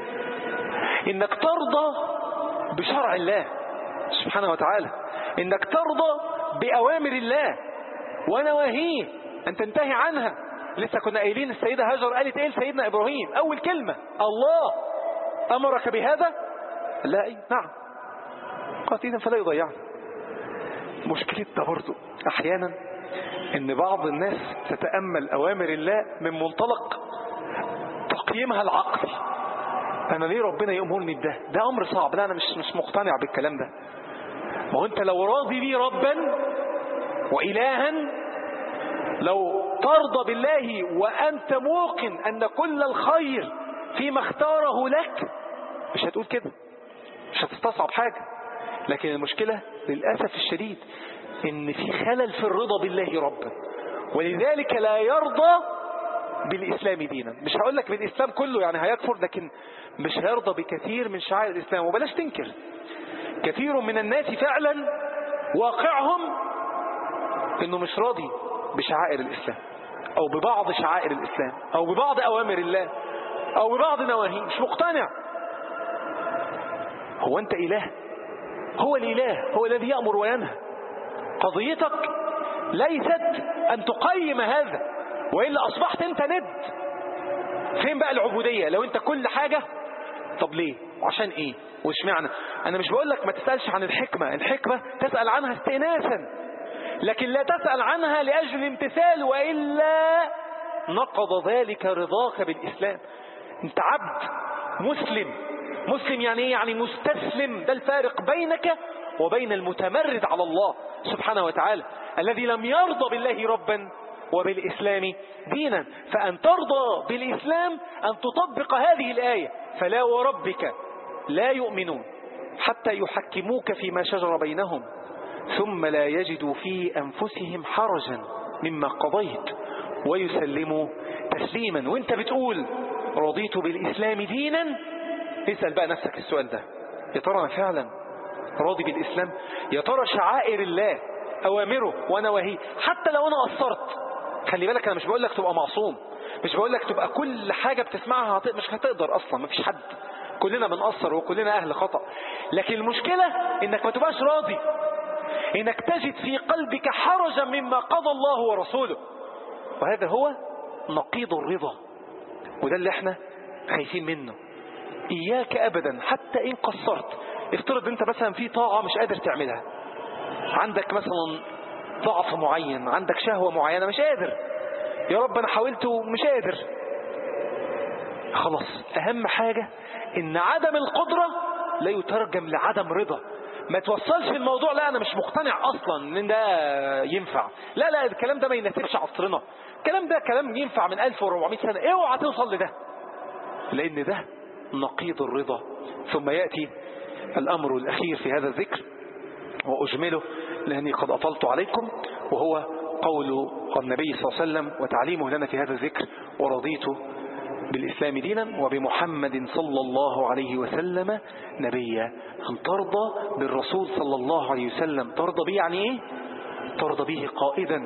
إنك ترضى بشرع الله سبحانه وتعالى إنك ترضى بأوامر الله ونواهيه أن تنتهي عنها لسه كنا قايلين السيدة هاجر قالت إيه لسيدنا إبراهيم أول كلمة الله أمرك بهذا قال لها أي نعم قالت إذا فلا يضيعني مشكلتنا برضو أحيانا إن بعض الناس تتأمل أوامر الله من منطلق تقييمها العقلي أنا ليه ربنا يأمرني بده ده أمر صعب لا أنا مش مش مقتنع بالكلام ده ما هو أنت لو راضي بيه ربا وإلها لو ترضى بالله وأنت موقن أن كل الخير فيما اختاره لك مش هتقول كده مش هتستصعب حاجة لكن المشكلة للأسف الشديد ان في خلل في الرضا بالله ربا ولذلك لا يرضى بالإسلام دينا مش هقول لك بالإسلام كله يعني هيكفر لكن مش هيرضى بكثير من شعائر الإسلام وبلاش تنكر كثير من الناس فعلا واقعهم انه مش راضي بشعائر الإسلام او ببعض شعائر الإسلام او ببعض أوامر الله او ببعض نواهيه مش مقتنع هو انت إله هو الإله هو الذي يأمر وينهى قضيتك ليست أن تقيم هذا وإلا أصبحت أنت ند فين بقى العبودية لو أنت كل حاجة طب ليه وعشان إيه وش معنى أنا مش بقول لك ما تسألش عن الحكمة الحكمة تسأل عنها استئناسا لكن لا تسأل عنها لأجل الامتثال وإلا نقض ذلك رضاك بالإسلام أنت عبد مسلم مسلم يعني ايه يعني مستسلم ده الفارق بينك وبين المتمرد على الله سبحانه وتعالى الذي لم يرضى بالله ربا وبالإسلام دينا فأن ترضى بالإسلام أن تطبق هذه الآية فلا وربك لا يؤمنون حتى يحكموك فيما شجر بينهم ثم لا يجدوا في أنفسهم حرجا مما قضيت ويسلموا تسليما وانت بتقول رضيت بالإسلام دينا اسأل بقى نفسك السؤال ده يا ترى أنا فعلا راضي بالإسلام يا ترى شعائر الله أوامره ونواهيه حتى لو أنا قصرت خلي بالك أنا مش بقول لك تبقى معصوم مش بقول لك تبقى كل حاجة بتسمعها هت... مش هتقدر أصلا مفيش حد كلنا بنقصر وكلنا أهل خطأ لكن المشكلة إنك ما تبقاش راضي إنك تجد في قلبك حرجا مما قضى الله ورسوله وهذا هو نقيض الرضا وده اللي احنا خايفين منه إياك أبدا حتى إن قصرت افترض أنت مثلا في طاعة مش قادر تعملها عندك مثلا ضعف معين عندك شهوة معينة مش قادر يا رب أنا حاولت ومش قادر خلاص أهم حاجة إن عدم القدرة لا يترجم لعدم رضا ما توصلش الموضوع لا أنا مش مقتنع أصلا إن ده ينفع لا لا الكلام ده ما يناسبش عصرنا الكلام ده كلام ينفع من 1400 سنة اوعى توصل لده لأن ده نقيض الرضا ثم يأتي الأمر الأخير في هذا الذكر وأجمله لأني قد أطلت عليكم وهو قول النبي صلى الله عليه وسلم وتعليمه لنا في هذا الذكر ورضيت بالإسلام دينا وبمحمد صلى الله عليه وسلم نبيا أن ترضى بالرسول صلى الله عليه وسلم ترضى به يعني إيه؟ ترضى به قائدا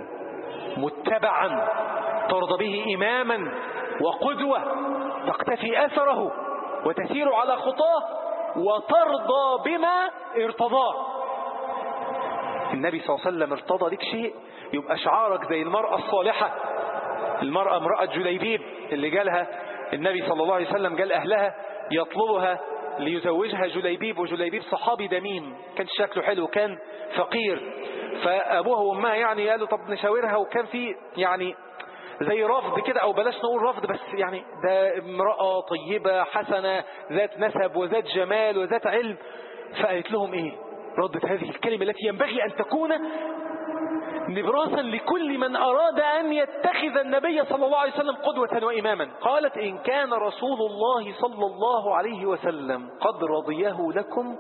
متبعا ترضى به إماما وقدوة تقتفي أثره وتسير على خطاه وترضى بما ارتضاه النبي صلى الله عليه وسلم ارتضى لك شيء يبقى شعارك زي المرأة الصالحة المرأة امرأة جليبيب اللي جالها النبي صلى الله عليه وسلم قال أهلها يطلبها ليزوجها جليبيب وجليبيب صحابي دميم كان شكله حلو كان فقير فأبوها وأمها يعني قالوا طب نشاورها وكان في يعني زي رفض كده او بلاش نقول رفض بس يعني ده امرأة طيبة حسنة ذات نسب وذات جمال وذات علم فقالت لهم ايه ردت هذه الكلمة التي ينبغي ان تكون نبراسا لكل من اراد ان يتخذ النبي صلى الله عليه وسلم قدوة واماما قالت ان كان رسول الله صلى الله عليه وسلم قد رضيه لكم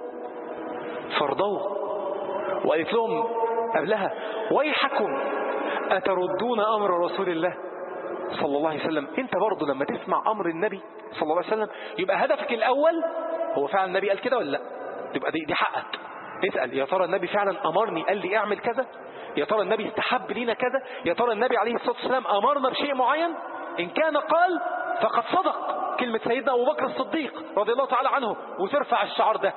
فارضوه وقالت لهم قبلها ويحكم أتردون أمر رسول الله صلى الله عليه وسلم انت برضه لما تسمع أمر النبي صلى الله عليه وسلم يبقى هدفك الأول هو فعلا النبي قال كده ولا لا يبقى دي, دي حقك اسأل يا ترى النبي فعلا أمرني قال لي اعمل كذا يا ترى النبي استحب لينا كذا يا ترى النبي عليه الصلاة والسلام أمرنا بشيء معين إن كان قال فقد صدق كلمة سيدنا أبو بكر الصديق رضي الله تعالى عنه وترفع الشعار ده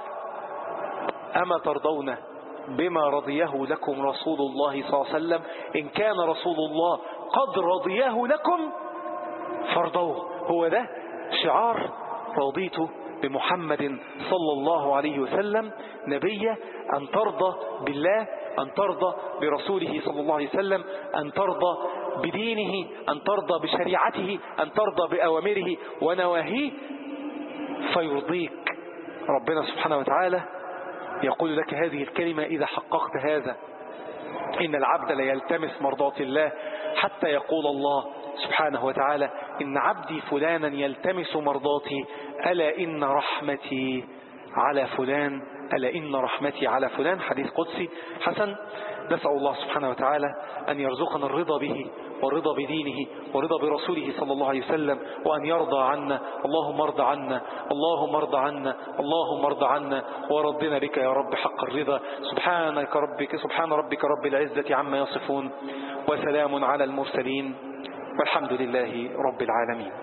أما ترضون بما رضيه لكم رسول الله صلى الله عليه وسلم إن كان رسول الله قد رضيه لكم فارضوه هو ده شعار رضيت بمحمد صلى الله عليه وسلم نبيا أن ترضى بالله أن ترضى برسوله صلى الله عليه وسلم أن ترضى بدينه أن ترضى بشريعته أن ترضى بأوامره ونواهيه فيرضيك ربنا سبحانه وتعالى يقول لك هذه الكلمة إذا حققت هذا إن العبد ليلتمس مرضات الله حتى يقول الله سبحانه وتعالى إن عبدي فلانا يلتمس مرضاتي ألا إن رحمتي على فلان ألا إن رحمتي على فلان حديث قدسي حسن نسأل الله سبحانه وتعالى أن يرزقنا الرضا به والرضا بدينه ورضا برسوله صلى الله عليه وسلم وأن يرضى عنا اللهم ارض عنا اللهم ارض عنا اللهم ارض عنا ورضنا بك يا رب حق الرضا سبحانك ربك سبحان ربك رب العزة عما يصفون وسلام على المرسلين والحمد لله رب العالمين